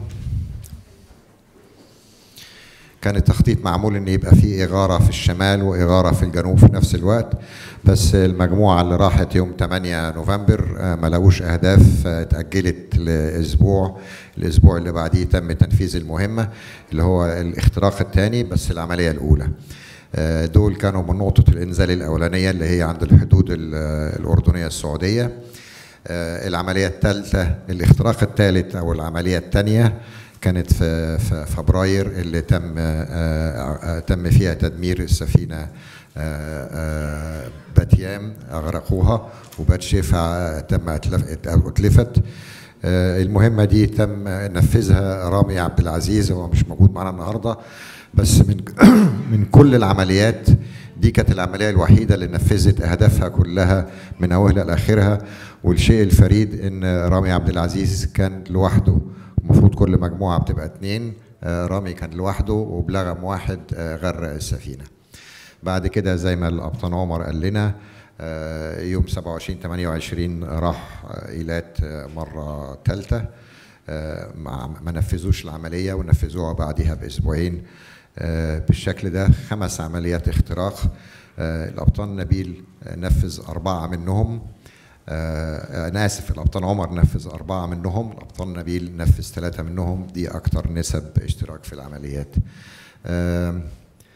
كان التخطيط معمول ان يبقى فيه إغارة في الشمال وإغارة في الجنوب في نفس الوقت بس المجموعة اللي راحت يوم 8 نوفمبر آه، ما لقوش أهداف آه، اتأجلت لأسبوع الأسبوع اللي بعديه تم تنفيذ المهمة اللي هو الاختراق الثاني بس العملية الأولى آه، دول كانوا من نقطة الإنزال الأولانية اللي هي عند الحدود ال- الأردنية السعودية آه، العملية الثالثة الاختراق الثالث أو العملية الثانية كانت في في فبراير اللي تم آه، آه، تم فيها تدمير السفينة آه، آه، باتيام أغرقوها وباتشيفا تم أتلف- أتلفت آه، المهمة دي تم نفذها رامي عبد العزيز هو مش موجود معنا النهارده بس من من كل العمليات دي كانت العملية الوحيدة اللي نفذت أهدافها كلها من أولها لآخرها والشيء الفريد إن رامي عبد العزيز كان لوحده المفروض كل مجموعة بتبقى اتنين آه، رامي كان لوحده وبلغم واحد آه، غرق السفينة بعد كده زي ما الأبطال عمر قال لنا آه، يوم 27 28 راح آه، إيلات آه، مرة ثالثة آه، ما ما نفذوش العملية ونفذوها بعدها بأسبوعين آه، بالشكل ده خمس عمليات اختراق آه، الأبطال نبيل آه، نفذ أربعة منهم آه، أنا آسف الأبطال عمر نفذ أربعة منهم الأبطال نبيل نفذ ثلاثة منهم دي أكتر نسب اشتراك في العمليات آم،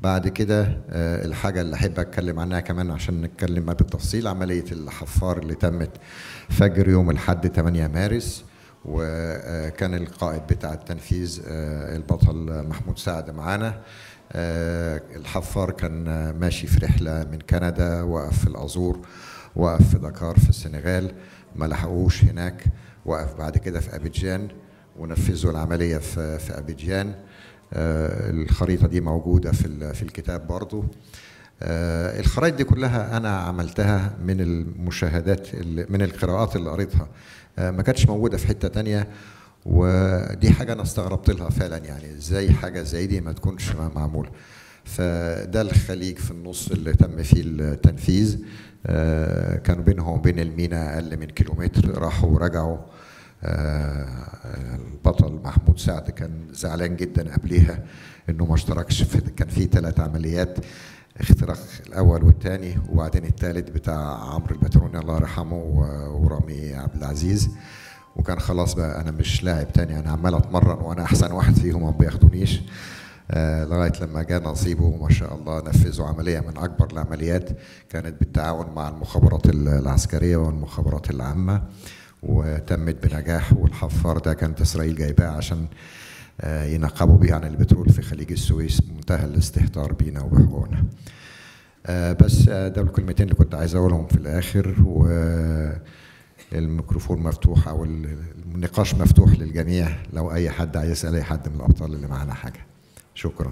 بعد كده آه، الحاجة اللي أحب أتكلم عنها كمان عشان نتكلم بالتفصيل عملية الحفار اللي تمت فجر يوم الحد 8 مارس وكان القائد بتاع التنفيذ آه، البطل محمود سعد معانا آه، الحفار كان آه، ماشي في رحلة من كندا وقف في الأزور وقف في دكار في السنغال ما لحقوش هناك وقف بعد كده في أبيجان ونفذوا العملية في في أبيجان آه، الخريطة دي موجودة في ال- في الكتاب برضو آه، الخرائط دي كلها أنا عملتها من المشاهدات اللي- من القراءات اللي قريتها آه، ما كانتش موجودة في حتة تانية ودي حاجة أنا استغربت لها فعلا يعني إزاي حاجة زي دي ما تكونش معمولة فده الخليج في النص اللي تم فيه التنفيذ آه، كانوا بينهم وبين المينا أقل من كيلومتر راحوا ورجعوا آه، البطل محمود سعد كان زعلان جدا قبليها انه ما اشتركش في كان في ثلاث عمليات اختراق الاول والثاني وبعدين الثالث بتاع عمرو البتروني الله يرحمه و- ورامي عبد العزيز وكان خلاص بقى انا مش لاعب تاني انا عمال اتمرن وانا احسن واحد فيهم ما بياخدونيش آه، لغايه لما جاء نصيبه ما شاء الله نفذوا عمليه من اكبر العمليات كانت بالتعاون مع المخابرات ال- العسكريه والمخابرات العامه وتمت بنجاح والحفار ده كانت اسرائيل جايباه عشان آه، ينقبوا بيه عن البترول في خليج السويس منتهى الاستهتار بينا وبحقوقنا. آه، بس آه، ده الكلمتين اللي كنت عايز اقولهم في الاخر والميكروفون مفتوح او ال- النقاش مفتوح للجميع لو اي حد عايز يسال اي حد من الابطال اللي معانا حاجه. شكرا.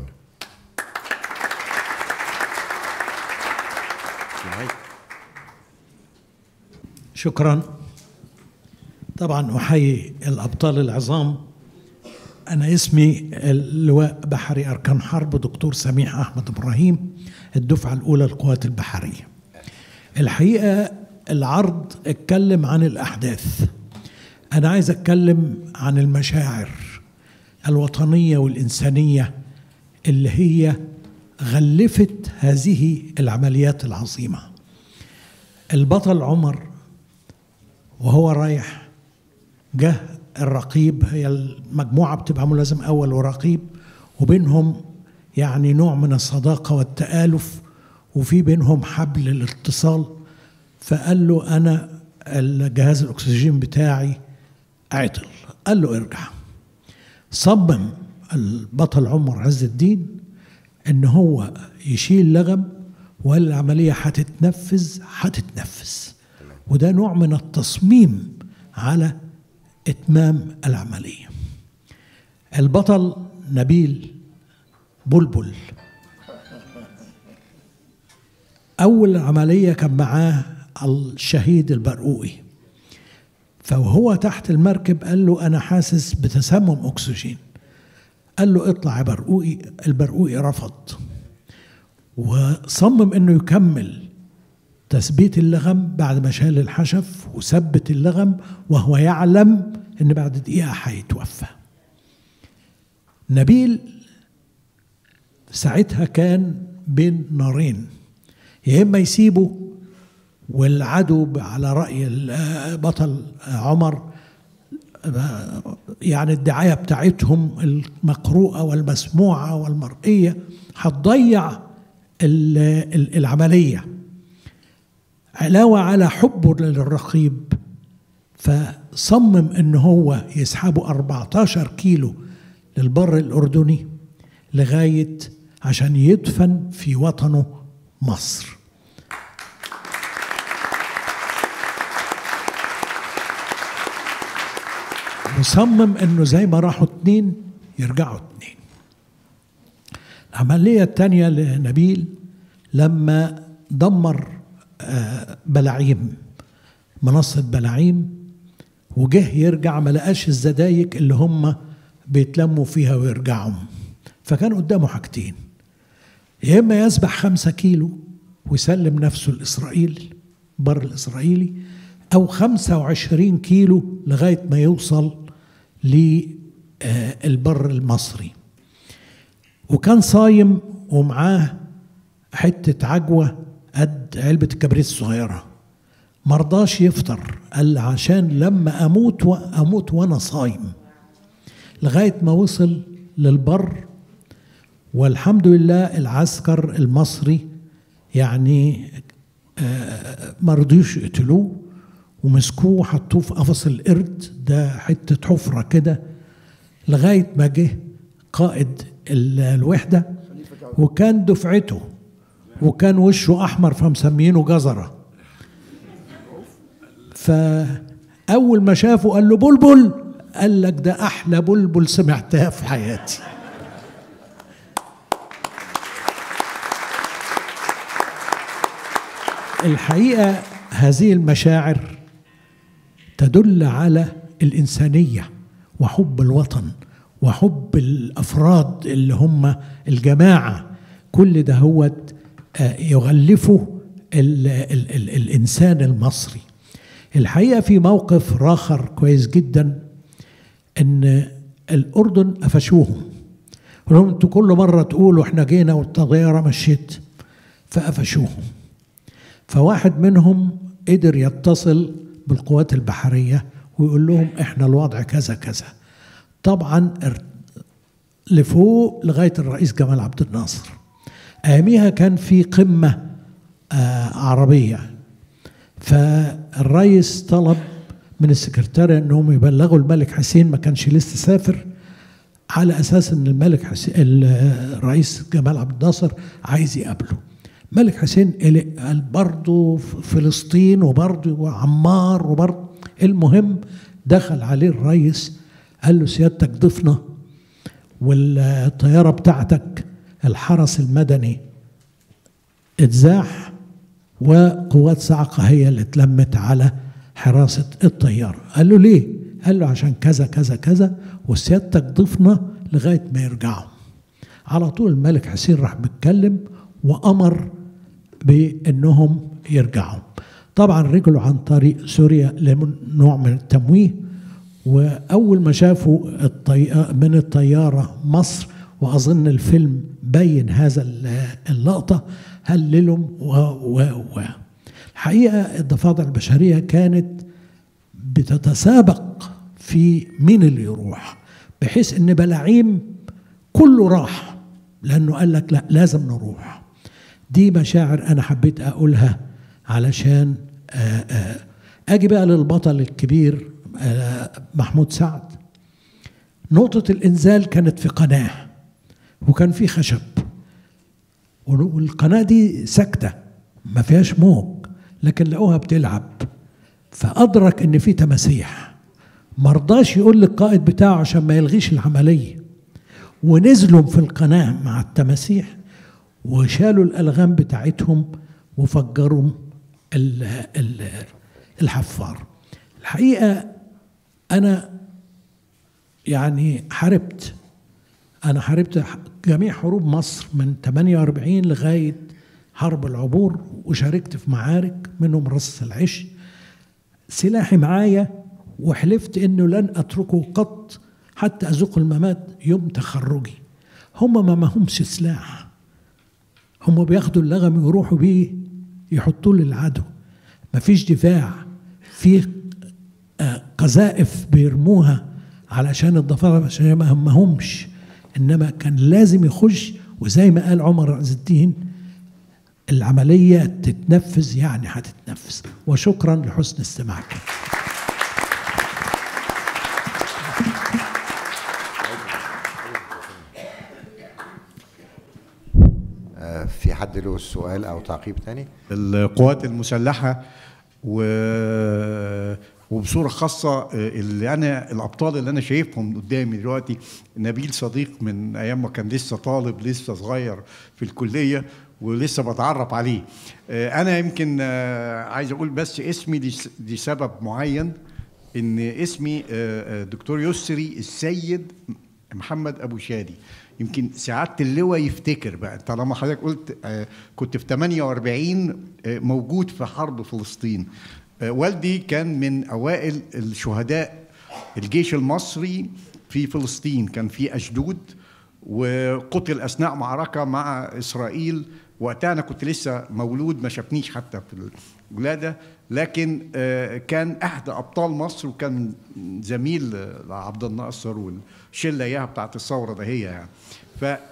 شكرا طبعا احيي الابطال العظام انا اسمي اللواء بحري اركان حرب دكتور سميح احمد ابراهيم الدفعه الاولى للقوات البحريه الحقيقه العرض اتكلم عن الاحداث انا عايز اتكلم عن المشاعر الوطنيه والانسانيه اللي هي غلفت هذه العمليات العظيمه البطل عمر وهو رايح جه الرقيب هي المجموعة بتبقى ملازم أول ورقيب وبينهم يعني نوع من الصداقة والتآلف وفي بينهم حبل الاتصال فقال له أنا الجهاز الأكسجين بتاعي عطل قال له ارجع صمم البطل عمر عز الدين ان هو يشيل لغم والعملية هتتنفذ هتتنفذ وده نوع من التصميم على إتمام العملية البطل نبيل بلبل أول عملية كان معاه الشهيد البرقوقي فوهو تحت المركب قال له أنا حاسس بتسمم أكسجين قال له اطلع يا برقوقي البرقوقي رفض وصمم انه يكمل تثبيت اللغم بعد ما شال الحشف وثبت اللغم وهو يعلم ان بعد دقيقه هيتوفى نبيل ساعتها كان بين نارين يا اما يسيبه والعدو على راي البطل عمر يعني الدعايه بتاعتهم المقروءه والمسموعه والمرئيه هتضيع ال- ال- العمليه علاوه على حبه للرقيب فصمم ان هو يسحبه 14 كيلو للبر الاردني لغايه عشان يدفن في وطنه مصر مصمم انه زي ما راحوا اتنين يرجعوا اتنين العملية التانية لنبيل لما دمر آه، بلاعيم منصة بلاعيم وجه يرجع ما لقاش الزدايك اللي هم بيتلموا فيها ويرجعوا فكان قدامه حاجتين يا اما يسبح خمسة كيلو ويسلم نفسه لإسرائيل بر الإسرائيلي أو خمسة وعشرين كيلو لغاية ما يوصل للبر المصري وكان صايم ومعاه حتة عجوة قد علبة الكبريت الصغيرة مرضاش يفطر قال عشان لما أموت وأموت وأنا صايم لغاية ما وصل للبر والحمد لله العسكر المصري يعني آه، ما رضيوش يقتلوه ومسكوه وحطوه في قفص القرد ده حته حفره كده لغايه ما جه قائد ال- الوحده وكان دفعته وكان وشه احمر فمسمينه جزره فاول ما شافه قال له بلبل قال لك ده احلى بلبل سمعتها في حياتي الحقيقه هذه المشاعر تدل على الانسانيه وحب الوطن وحب الافراد اللي هم الجماعه كل ده هو يغلفه ال ال ال الانسان المصري الحقيقه في موقف راخر كويس جدا ان الاردن قفشوهم قالوا لهم انتوا كل مره تقولوا احنا جينا والطياره مشيت فقفشوهم فواحد منهم قدر يتصل بالقوات البحريه ويقول لهم احنا الوضع كذا كذا طبعا ار- لفوق لغايه الرئيس جمال عبد الناصر اياميها كان في قمه آه عربيه فالرئيس طلب من السكرتارية انهم يبلغوا الملك حسين ما كانش لسه سافر على اساس ان الملك حسين الرئيس جمال عبد الناصر عايز يقابله ملك حسين قلق قال برضه فلسطين وبرضه عمار وبرضه المهم دخل عليه الرئيس قال له سيادتك ضفنا والطيارة بتاعتك الحرس المدني اتزاح وقوات صاعقة هي اللي اتلمت على حراسة الطيارة قال له ليه؟ قال له عشان كذا كذا كذا وسيادتك ضفنا لغاية ما يرجعوا على طول الملك حسين راح بيتكلم وأمر بأنهم يرجعوا طبعا رجعوا عن طريق سوريا لنوع من التمويه وأول ما شافوا الطي... من الطيارة مصر وأظن الفيلم بين هذا اللقطة هللهم و... و... و... الحقيقة الضفادع البشرية كانت بتتسابق في مين اللي يروح بحيث ان بلاعيم كله راح لانه قال لك لا لازم نروح دي مشاعر انا حبيت اقولها علشان آآ آآ اجي بقى للبطل الكبير محمود سعد نقطة الإنزال كانت في قناة وكان في خشب والقناة دي ساكتة ما فيهاش موج لكن لقوها بتلعب فأدرك إن في تماسيح مرضاش يقول للقائد بتاعه عشان ما يلغيش العملية ونزلوا في القناة مع التماسيح وشالوا الألغام بتاعتهم وفجروا ال ال الحفار الحقيقة أنا يعني حاربت أنا حاربت جميع حروب مصر من 48 لغاية حرب العبور وشاركت في معارك منهم رص العش سلاحي معايا وحلفت انه لن اتركه قط حتى اذوق الممات يوم تخرجي هم ما معهمش سلاح هم بياخدوا اللغم ويروحوا بيه يحطوه للعدو مفيش دفاع في قذائف بيرموها علشان الضفادع عشان ما همهمش انما كان لازم يخش وزي ما قال عمر عز الدين العمليه تتنفذ يعني هتتنفذ وشكرا لحسن استماعكم في حد له سؤال او تعقيب تاني القوات المسلحه و وبصوره خاصه اللي انا الابطال اللي انا شايفهم قدامي دلوقتي نبيل صديق من ايام ما كان لسه طالب لسه صغير في الكليه ولسه بتعرف عليه انا يمكن عايز اقول بس اسمي لسبب معين ان اسمي دكتور يسري السيد محمد ابو شادي يمكن سعاده اللواء يفتكر بقى طالما حضرتك قلت كنت في 48 موجود في حرب فلسطين والدي كان من اوائل الشهداء الجيش المصري في فلسطين كان في اشدود وقتل اثناء معركه مع اسرائيل وقتها انا كنت لسه مولود ما شافنيش حتى في الولاده لكن كان احد ابطال مصر وكان زميل لعبد الناصر والشله اياها بتاعت الثوره ده هي يعني ف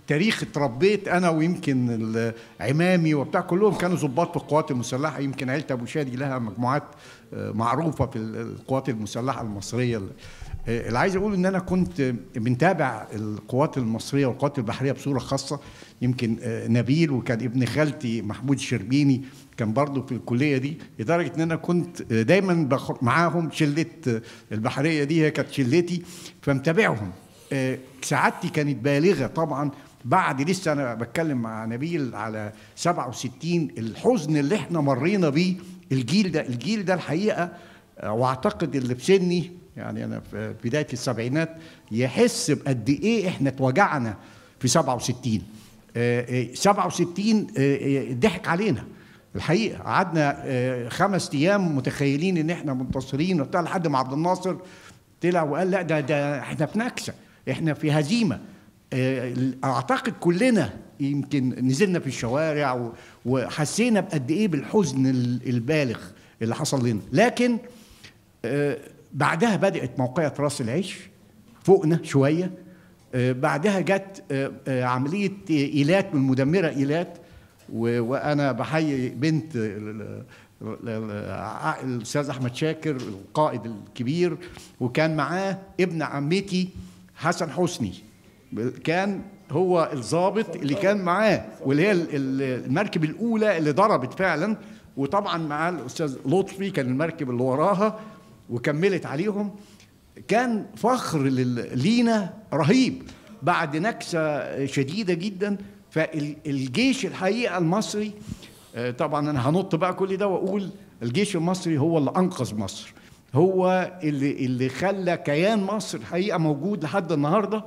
تاريخ اتربيت انا ويمكن ال- عمامي وبتاع كلهم كانوا ضباط في القوات المسلحه يمكن عيله ابو شادي لها مجموعات آه، معروفه في ال- القوات المسلحه المصريه آه، اللي عايز اقول ان انا كنت بنتابع القوات المصريه والقوات البحريه بصوره خاصه يمكن آه، نبيل وكان ابن خالتي محمود الشربيني كان برضه في الكليه دي لدرجه ان انا كنت آه، دايما بخرج معاهم شله آه، البحريه دي هي كانت شلتي فمتابعهم آه، سعادتي كانت بالغه طبعا بعد لسه انا بتكلم مع نبيل على 67 الحزن اللي احنا مرينا بيه الجيل ده الجيل ده الحقيقه آه، واعتقد اللي في سني يعني انا في بدايه السبعينات يحس بقد ايه احنا اتوجعنا في 67 آه، آه، 67 آه، آه، ضحك علينا الحقيقه قعدنا آه، خمس ايام متخيلين ان احنا منتصرين وبتاع لحد ما عبد الناصر طلع وقال لا ده ده احنا في نكسه احنا في هزيمه آه، اعتقد كلنا يمكن نزلنا في الشوارع و- وحسينا بقد ايه بالحزن ال- البالغ اللي حصل لنا لكن آه، بعدها بدات موقعة راس العيش فوقنا شويه آه، بعدها جت آه، آه، عمليه ايلات من مدمره ايلات و- وانا بحيي بنت ال- ال- ال- ع- الاستاذ احمد شاكر القائد الكبير وكان معاه ابن عمتي حسن حسني كان هو الضابط اللي كان معاه واللي هي ال- ال- المركب الاولى اللي ضربت فعلا وطبعا معاه الاستاذ لطفي كان المركب اللي وراها وكملت عليهم كان فخر لل- لينا رهيب بعد نكسه شديده جدا فالجيش الحقيقه المصري آه، طبعا انا هنط بقى كل ده واقول الجيش المصري هو اللي انقذ مصر هو اللي اللي خلى كيان مصر الحقيقه موجود لحد النهارده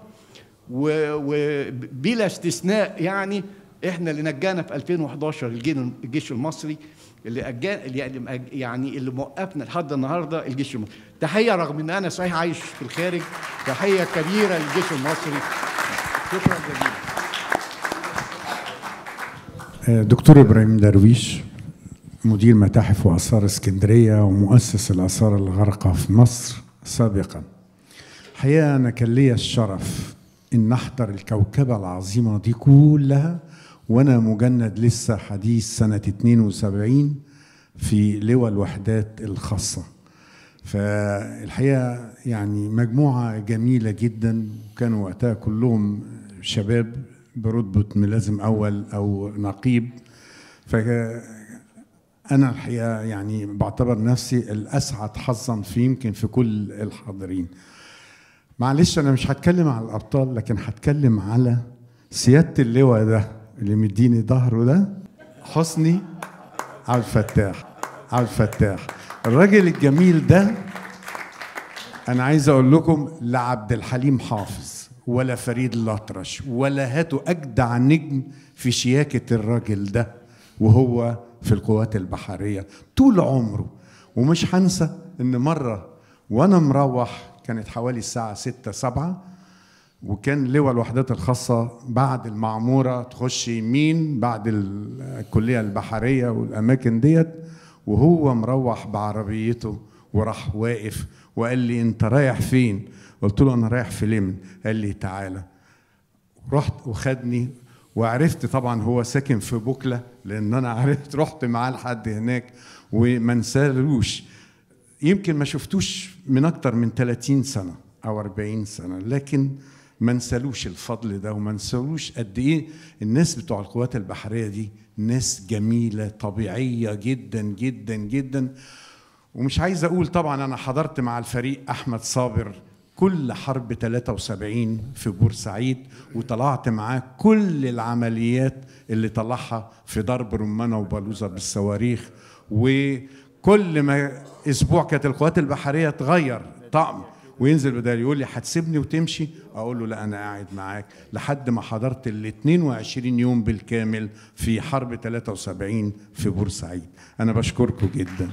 وبلا استثناء يعني احنا اللي نجانا في 2011 الجين- الجيش المصري اللي أجا اللي يعني مأج- يعني اللي موقفنا لحد النهارده الجيش المصري تحيه رغم ان انا صحيح عايش في الخارج تحيه كبيره للجيش المصري شكرا جزيلا دكتور ابراهيم درويش مدير متاحف واثار اسكندريه ومؤسس الاثار الغارقه في مصر سابقا الحقيقه انا كان ليا الشرف ان احضر الكوكبه العظيمه دي كلها وانا مجند لسه حديث سنه 72 في لواء الوحدات الخاصه فالحقيقه يعني مجموعه جميله جدا وكانوا وقتها كلهم شباب برتبه ملازم اول او نقيب فانا الحقيقه يعني بعتبر نفسي الاسعد حظا في يمكن في كل الحاضرين معلش انا مش هتكلم على الابطال لكن هتكلم على سياده اللواء ده اللي مديني ظهره ده حسني عبد الفتاح عبد الفتاح الراجل الجميل ده انا عايز اقول لكم لا عبد الحليم حافظ ولا فريد الأطرش ولا هاتوا اجدع نجم في شياكه الراجل ده وهو في القوات البحريه طول عمره ومش هنسى ان مره وانا مروح كانت حوالي الساعه 6 7 وكان لواء الوحدات الخاصة بعد المعمورة تخش يمين بعد الكلية البحرية والأماكن ديت وهو مروح بعربيته وراح واقف وقال لي أنت رايح فين؟ قلت له أنا رايح في لمن قال لي تعالى رحت وخدني وعرفت طبعا هو ساكن في بوكلة لأن أنا عرفت رحت معاه لحد هناك وما انسالوش يمكن ما شفتوش من أكتر من 30 سنة أو 40 سنة لكن ما نسالوش الفضل ده وما نسالوش قد ايه الناس بتوع القوات البحريه دي ناس جميله طبيعيه جدا جدا جدا ومش عايز اقول طبعا انا حضرت مع الفريق احمد صابر كل حرب 73 في بورسعيد وطلعت معاه كل العمليات اللي طلعها في ضرب رمانه وبلوزه بالصواريخ وكل ما اسبوع كانت القوات البحريه تغير طقم وينزل بدال يقول لي هتسيبني وتمشي اقول له لا انا قاعد معاك لحد ما حضرت ال 22 يوم بالكامل في حرب 73 في بورسعيد انا بشكركم جدا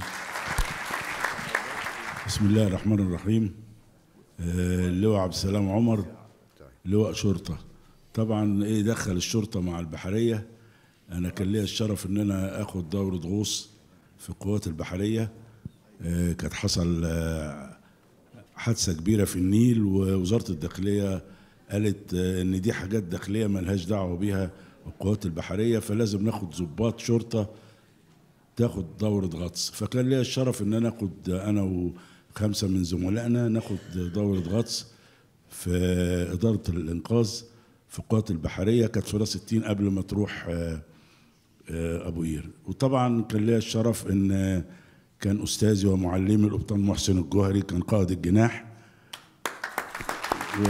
بسم الله الرحمن الرحيم آه، اللواء عبد السلام عمر لواء شرطه طبعا ايه دخل الشرطه مع البحريه انا كان ليا الشرف ان انا اخد دوره غوص في القوات البحريه آه، كانت حصل آه، حادثه كبيره في النيل ووزاره الداخليه قالت آه، ان دي حاجات داخليه ملهاش دعوه بيها القوات البحريه فلازم ناخد ضباط شرطه تاخد دورة غطس فكان ليا الشرف ان انا اخد انا وخمسة من زملائنا ناخد دورة غطس في إدارة الإنقاذ في القوات البحرية كانت في راس التين قبل ما تروح آه، آه، أبو قير وطبعا كان ليا الشرف ان آه، كان أستاذي ومعلمي القبطان محسن الجوهري كان قائد الجناح و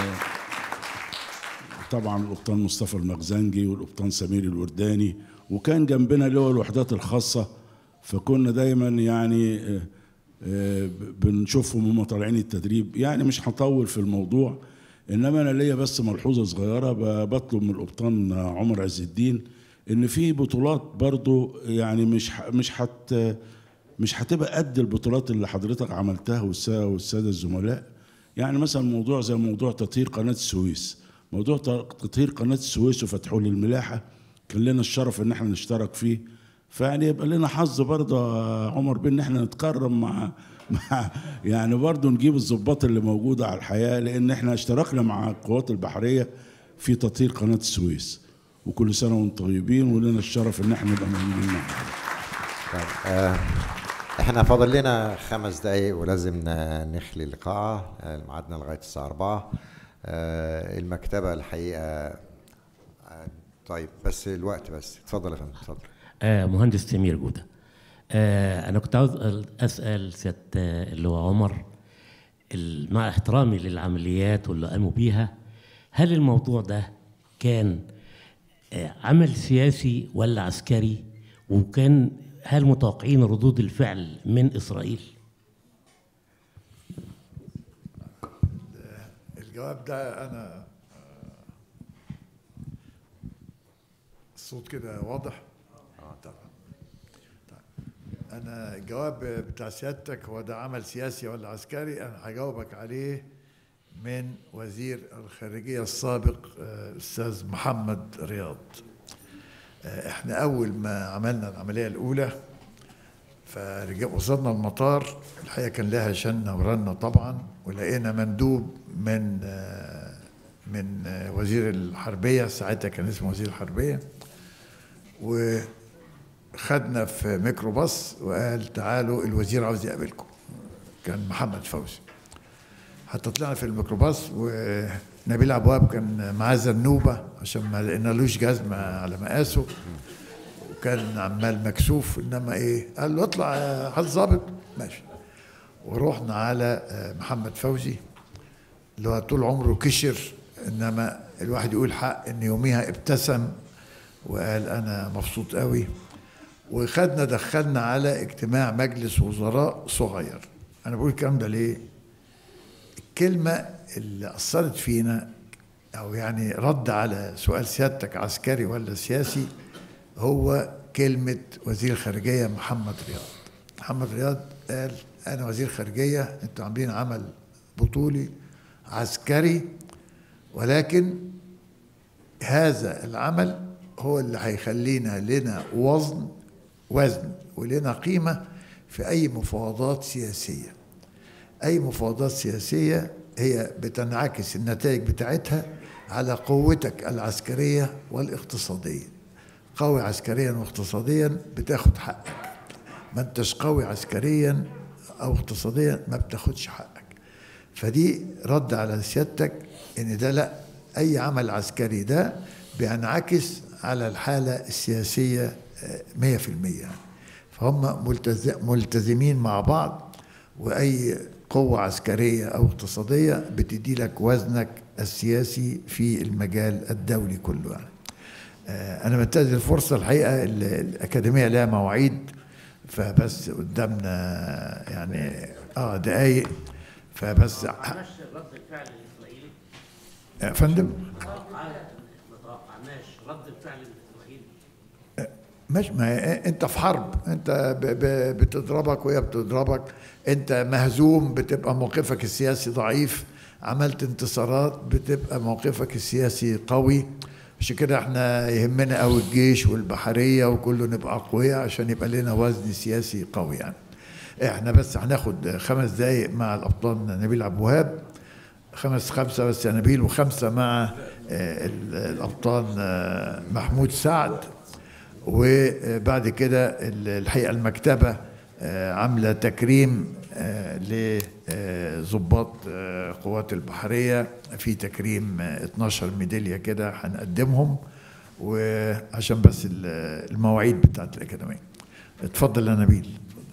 طبعا القبطان مصطفى المخزنجي والقبطان سمير الورداني وكان جنبنا اللي هو الوحدات الخاصة فكنا دايما يعني آه، آه، بنشوفهم هم طالعين التدريب يعني مش هطول في الموضوع انما انا ليا بس ملحوظه صغيره ب- بطلب من القبطان عمر عز الدين ان في بطولات برضو يعني مش ح- مش هت مش هتبقى قد البطولات اللي حضرتك عملتها والسا- والساده الزملاء يعني مثلا موضوع زي موضوع تطهير قناه السويس موضوع ت- تطهير قناه السويس وفتحه للملاحه كان لنا الشرف ان احنا نشترك فيه فيعني يبقى لنا حظ برضه يا عمر بان احنا نتكرم مع مع يعني برضه نجيب الضباط اللي موجوده على الحياه لان احنا اشتركنا مع القوات البحريه في تطهير قناه السويس وكل سنه وانتم طيبين ولنا الشرف ان احنا نبقى موجودين معاكم طيب آه احنا فاضل لنا خمس دقايق ولازم ن- نخلي القاعة آه، ميعادنا لغاية الساعة 4 آه المكتبة الحقيقة آه طيب بس الوقت بس اتفضل يا فندم اتفضل آه مهندس سمير جودة آه أنا كنت عاوز أسأل- أسأل سيادة آه، اللي هو عمر ال- مع احترامي للعمليات واللي قاموا بيها هل الموضوع ده كان آه عمل سياسي ولا عسكري وكان هل متوقعين ردود الفعل من إسرائيل؟ الجواب ده انا الصوت كده واضح اه طبعا طيب. انا الجواب بتاع سيادتك هو ده عمل سياسي ولا عسكري انا هجاوبك عليه من وزير الخارجيه السابق آه، الاستاذ محمد رياض آه، احنا اول ما عملنا العمليه الاولى فوصلنا المطار الحقيقه كان لها شنه ورنه طبعا ولقينا مندوب من آه، من آه، وزير الحربيه ساعتها كان اسمه وزير الحربيه وخدنا في ميكروباص وقال تعالوا الوزير عاوز يقابلكم كان محمد فوزي حتى طلعنا في الميكروباص ونبيل عبواب كان معاه زنوبه عشان ما لقينالوش جزمه على مقاسه وكان عمال مكسوف انما ايه قال له اطلع يا حاج ظابط ماشي ورحنا على آه، محمد فوزي اللي هو طول عمره كشر انما الواحد يقول حق ان يوميها ابتسم وقال انا مبسوط قوي وخدنا دخلنا على اجتماع مجلس وزراء صغير انا بقول الكلام ده ليه الكلمه اللي اثرت فينا او يعني رد على سؤال سيادتك عسكري ولا سياسي هو كلمه وزير الخارجيه محمد رياض محمد رياض قال انا وزير خارجيه انتوا عاملين عمل بطولي عسكري ولكن هذا العمل هو اللي هيخلينا لنا وزن وزن ولنا قيمة في أي مفاوضات سياسية أي مفاوضات سياسية هي بتنعكس النتائج بتاعتها على قوتك العسكرية والاقتصادية قوي عسكريا واقتصاديا بتاخد حقك ما انتش قوي عسكريا أو اقتصاديا ما بتاخدش حقك فدي رد على سيادتك ان ده لا اي عمل عسكري ده بينعكس على الحاله السياسيه آه، 100% يعني فهم ملتز- ملتزمين مع بعض واي قوه عسكريه او اقتصاديه بتدي لك وزنك السياسي في المجال الدولي كله يعني آه، انا بنتهز الفرصه الحقيقه ال- الاكاديميه لها مواعيد فبس قدامنا يعني اه دقايق فبس رد الفعل الإسرائيلي يا فندم ما توقعناش رد الفعل الإسرائيلي مش ما هي- انت في حرب انت ب- ب- بتضربك وهي بتضربك انت مهزوم بتبقى موقفك السياسي ضعيف عملت انتصارات بتبقى موقفك السياسي قوي عشان كده احنا يهمنا قوي الجيش والبحريه وكله نبقى اقوياء عشان يبقى لنا وزن سياسي قوي يعني احنا بس هناخد خمس دقايق مع الابطال نبيل عبد الوهاب خمس خمسة بس يا نبيل وخمسة مع آه، ال- الأبطال آه، محمود سعد وبعد كده ال- الحقيقة المكتبة آه، عاملة تكريم لضباط قوات البحرية في تكريم آه، 12 ميدالية كده هنقدمهم وعشان بس ال- المواعيد بتاعت الأكاديمية اتفضل يا نبيل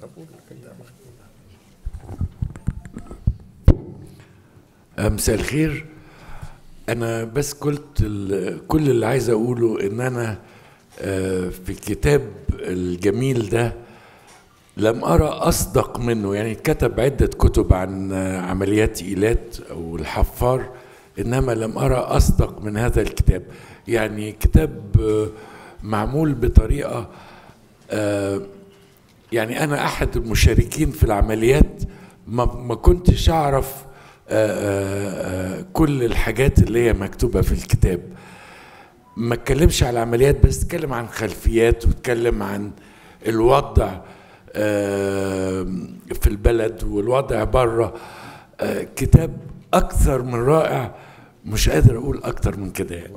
مساء الخير انا بس قلت ال- كل اللي عايز اقوله ان انا آه، في الكتاب الجميل ده لم ارى اصدق منه يعني اتكتب عده كتب عن آه، عمليات ايلات او الحفار انما لم ارى اصدق من هذا الكتاب يعني كتاب آه، معمول بطريقه آه، يعني انا احد المشاركين في العمليات ما, ما كنتش اعرف آه، آه، آه، كل الحاجات اللي هي مكتوبه في الكتاب ما اتكلمش على العمليات بس اتكلم عن خلفيات واتكلم عن الوضع آه، في البلد والوضع بره آه، كتاب اكثر من رائع مش قادر اقول اكتر من كده يعني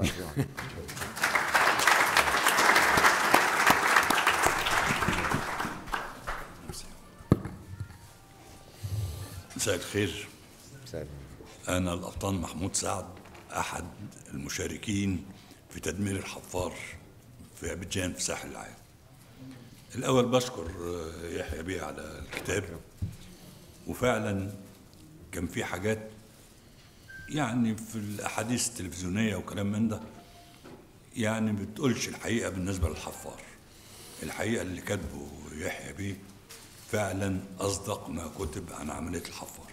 مساء الخير أنا القبطان محمود سعد أحد المشاركين في تدمير الحفار في أبيجان في ساحل العاج الأول بشكر آه، يحيى بيه على الكتاب وفعلا كان في حاجات يعني في الأحاديث التلفزيونية وكلام من ده يعني بتقولش الحقيقة بالنسبة للحفار الحقيقة اللي كاتبه يحيى بيه فعلا أصدق ما كتب عن عملية الحفار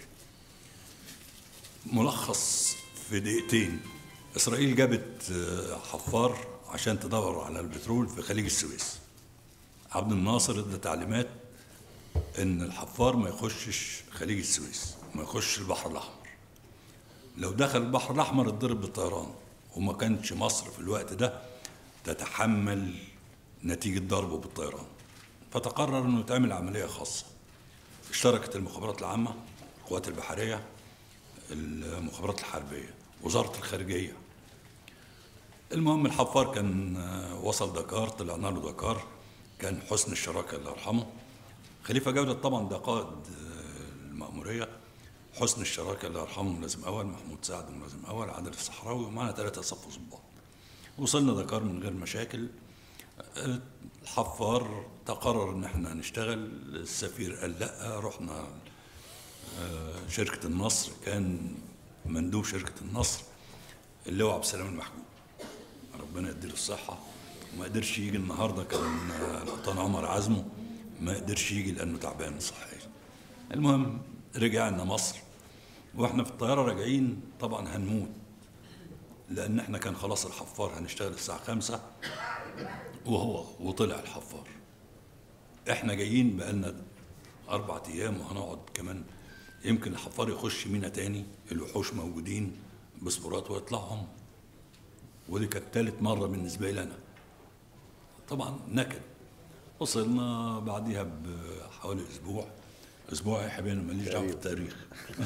ملخص في دقيقتين إسرائيل جابت آه، حفار عشان تدور على البترول في خليج السويس عبد الناصر ادى تعليمات ان الحفار ما يخشش خليج السويس ما يخش البحر الاحمر لو دخل البحر الاحمر اتضرب بالطيران وما كانتش مصر في الوقت ده تتحمل نتيجة ضربه بالطيران فتقرر انه يتعمل عملية خاصة اشتركت المخابرات العامة القوات البحرية المخابرات الحربية وزارة الخارجية المهم الحفار كان آه، وصل دكار طلعنا له دكار كان حسن الشراكة الله يرحمه خليفة جودة طبعا ده قائد آه، المأمورية حسن الشراكة الله يرحمه ملازم أول محمود سعد ملازم أول عادل الصحراوي ومعنا ثلاثة صف ضباط وصلنا دكار من غير مشاكل آه، الحفار تقرر ان احنا نشتغل السفير قال لا رحنا آه، شركة النصر كان مندوب شركة النصر اللي هو عبد السلام المحجوب ربنا يديله الصحة وما قدرش يجي النهاردة كان آه، القبطان عمر عزمه ما قدرش يجي لأنه تعبان صحيا المهم رجعنا مصر واحنا في الطيارة راجعين طبعا هنموت لأن احنا كان خلاص الحفار هنشتغل الساعة خمسة وهو وطلع الحفار احنا جايين بقالنا أربع أيام وهنقعد كمان يمكن الحفار يخش مينا تاني الوحوش موجودين بسبورات ويطلعهم ودي كانت تالت مرة بالنسبة لي أنا طبعا نكد وصلنا بعديها بحوالي أسبوع أسبوع يا حبيبي أنا ماليش دعوة بالتاريخ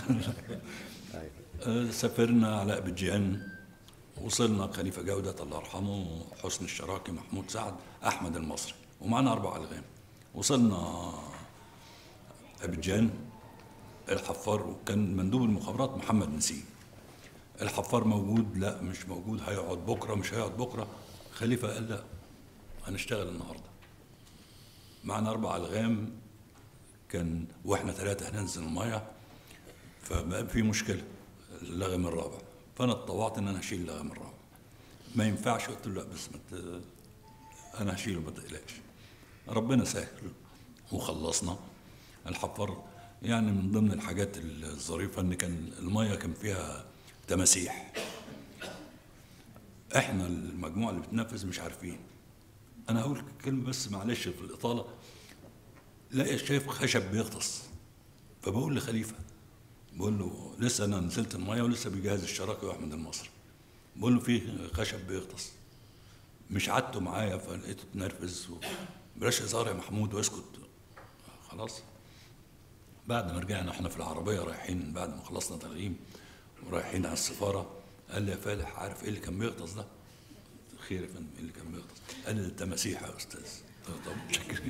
آه، سافرنا على أبيجان وصلنا خليفة جودة الله يرحمه حسن الشراكي محمود سعد أحمد المصري ومعنا أربع ألغام وصلنا أبيجان الحفار وكان مندوب المخابرات محمد نسيم الحفار موجود لا مش موجود هيقعد بكرة مش هيقعد بكرة خليفة قال لا هنشتغل النهاردة معنا أربع ألغام كان واحنا ثلاثة هننزل المية فبقى في مشكلة اللغم الرابع فأنا اتطوعت إن أنا أشيل اللغم الرابع ما ينفعش قلت له لا بس ما ت- أنا هشيله ما تقلقش ربنا سهل وخلصنا الحفار يعني من ضمن الحاجات الظريفة إن كان المية كان فيها تماسيح احنا المجموعة اللي بتنفذ مش عارفين انا هقول كلمة بس معلش في الإطالة لا شايف خشب بيغطس فبقول لخليفة بقول له لسه انا نزلت المية ولسه بيجهز الشراكة واحمد المصري بقول له في خشب بيغطس مش عدته معايا فلقيته اتنرفز و- بلاش هزار يا محمود واسكت خلاص بعد ما رجعنا احنا في العربية رايحين بعد ما خلصنا ترغيم ورايحين على السفاره قال لي يا فالح عارف ايه اللي كان بيغطس ده؟ خير يا فندم ايه اللي كان بيغطس؟ قال لي ده التماسيح يا استاذ قلت له طب متشكرين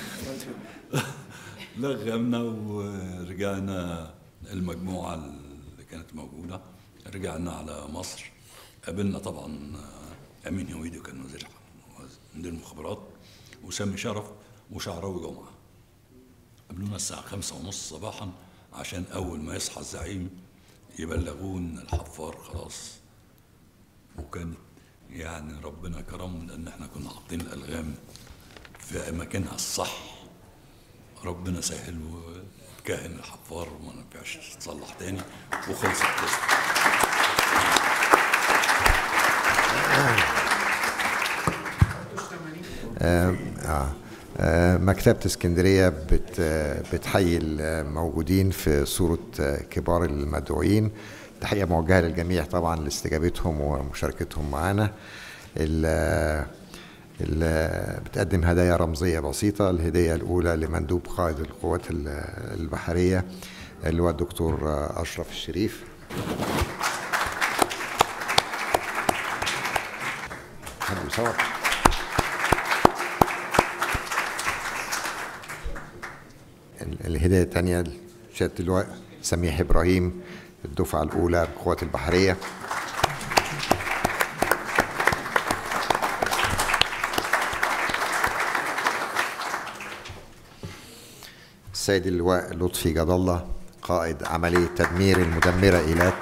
لغمنا ورجعنا المجموعه اللي كانت موجوده رجعنا على مصر قابلنا طبعا امين هويدي كان وزير مدير المخابرات وسامي شرف وشعراوي جمعه قابلونا الساعه خمسة ونص صباحا عشان اول ما يصحى الزعيم يبلغون الحفار خلاص وكانت يعني ربنا كرمنا لان احنا كنا حاطين الالغام في مكانها الصح ربنا سهل وكاهن الحفار وما نفعش تصلح تاني وخلصت القصه آه آه آه مكتبة اسكندرية بت بتحيي الموجودين في صورة كبار المدعوين تحية موجهة للجميع طبعا لاستجابتهم ومشاركتهم معنا بتقدم هدايا رمزية بسيطة الهدية الأولى لمندوب قائد القوات البحرية اللي هو الدكتور أشرف الشريف حد يصور الهداية الثانية لسيادة اللواء سميح إبراهيم الدفعة الأولى القوات البحرية السيد اللواء لطفي جد الله قائد عملية تدمير المدمرة إيلات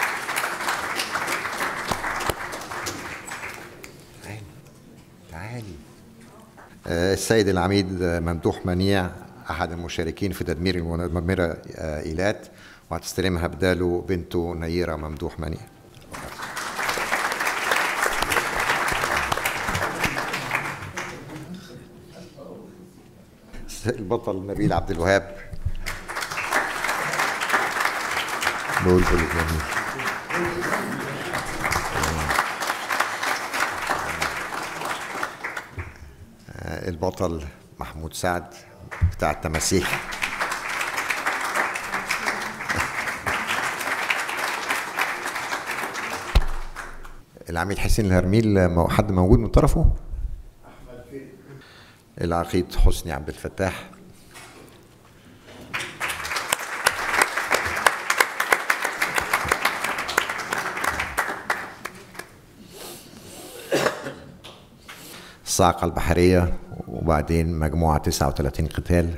تعالي السيد العميد ممدوح منيع أحد المشاركين في تدمير المدمرة إيلات وهتستلمها بداله بنته نيرة ممدوح منيع البطل نبيل عبد الوهاب بلبل الجميل البطل محمود سعد بتاع التماسيح العميد حسين الهرميل حد موجود من طرفه؟ العقيد حسني عبد الفتاح الصاعقة البحرية وبعدين مجموعة 39 قتال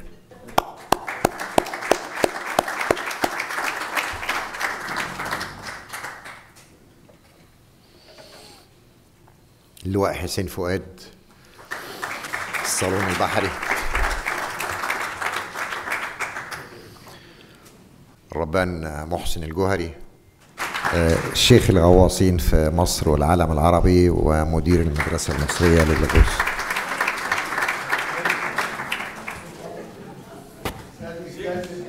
اللواء حسين فؤاد الصالون البحري الربان محسن الجوهري الشيخ الغواصين في مصر والعالم العربي ومدير المدرسة المصرية للغوص Thank you.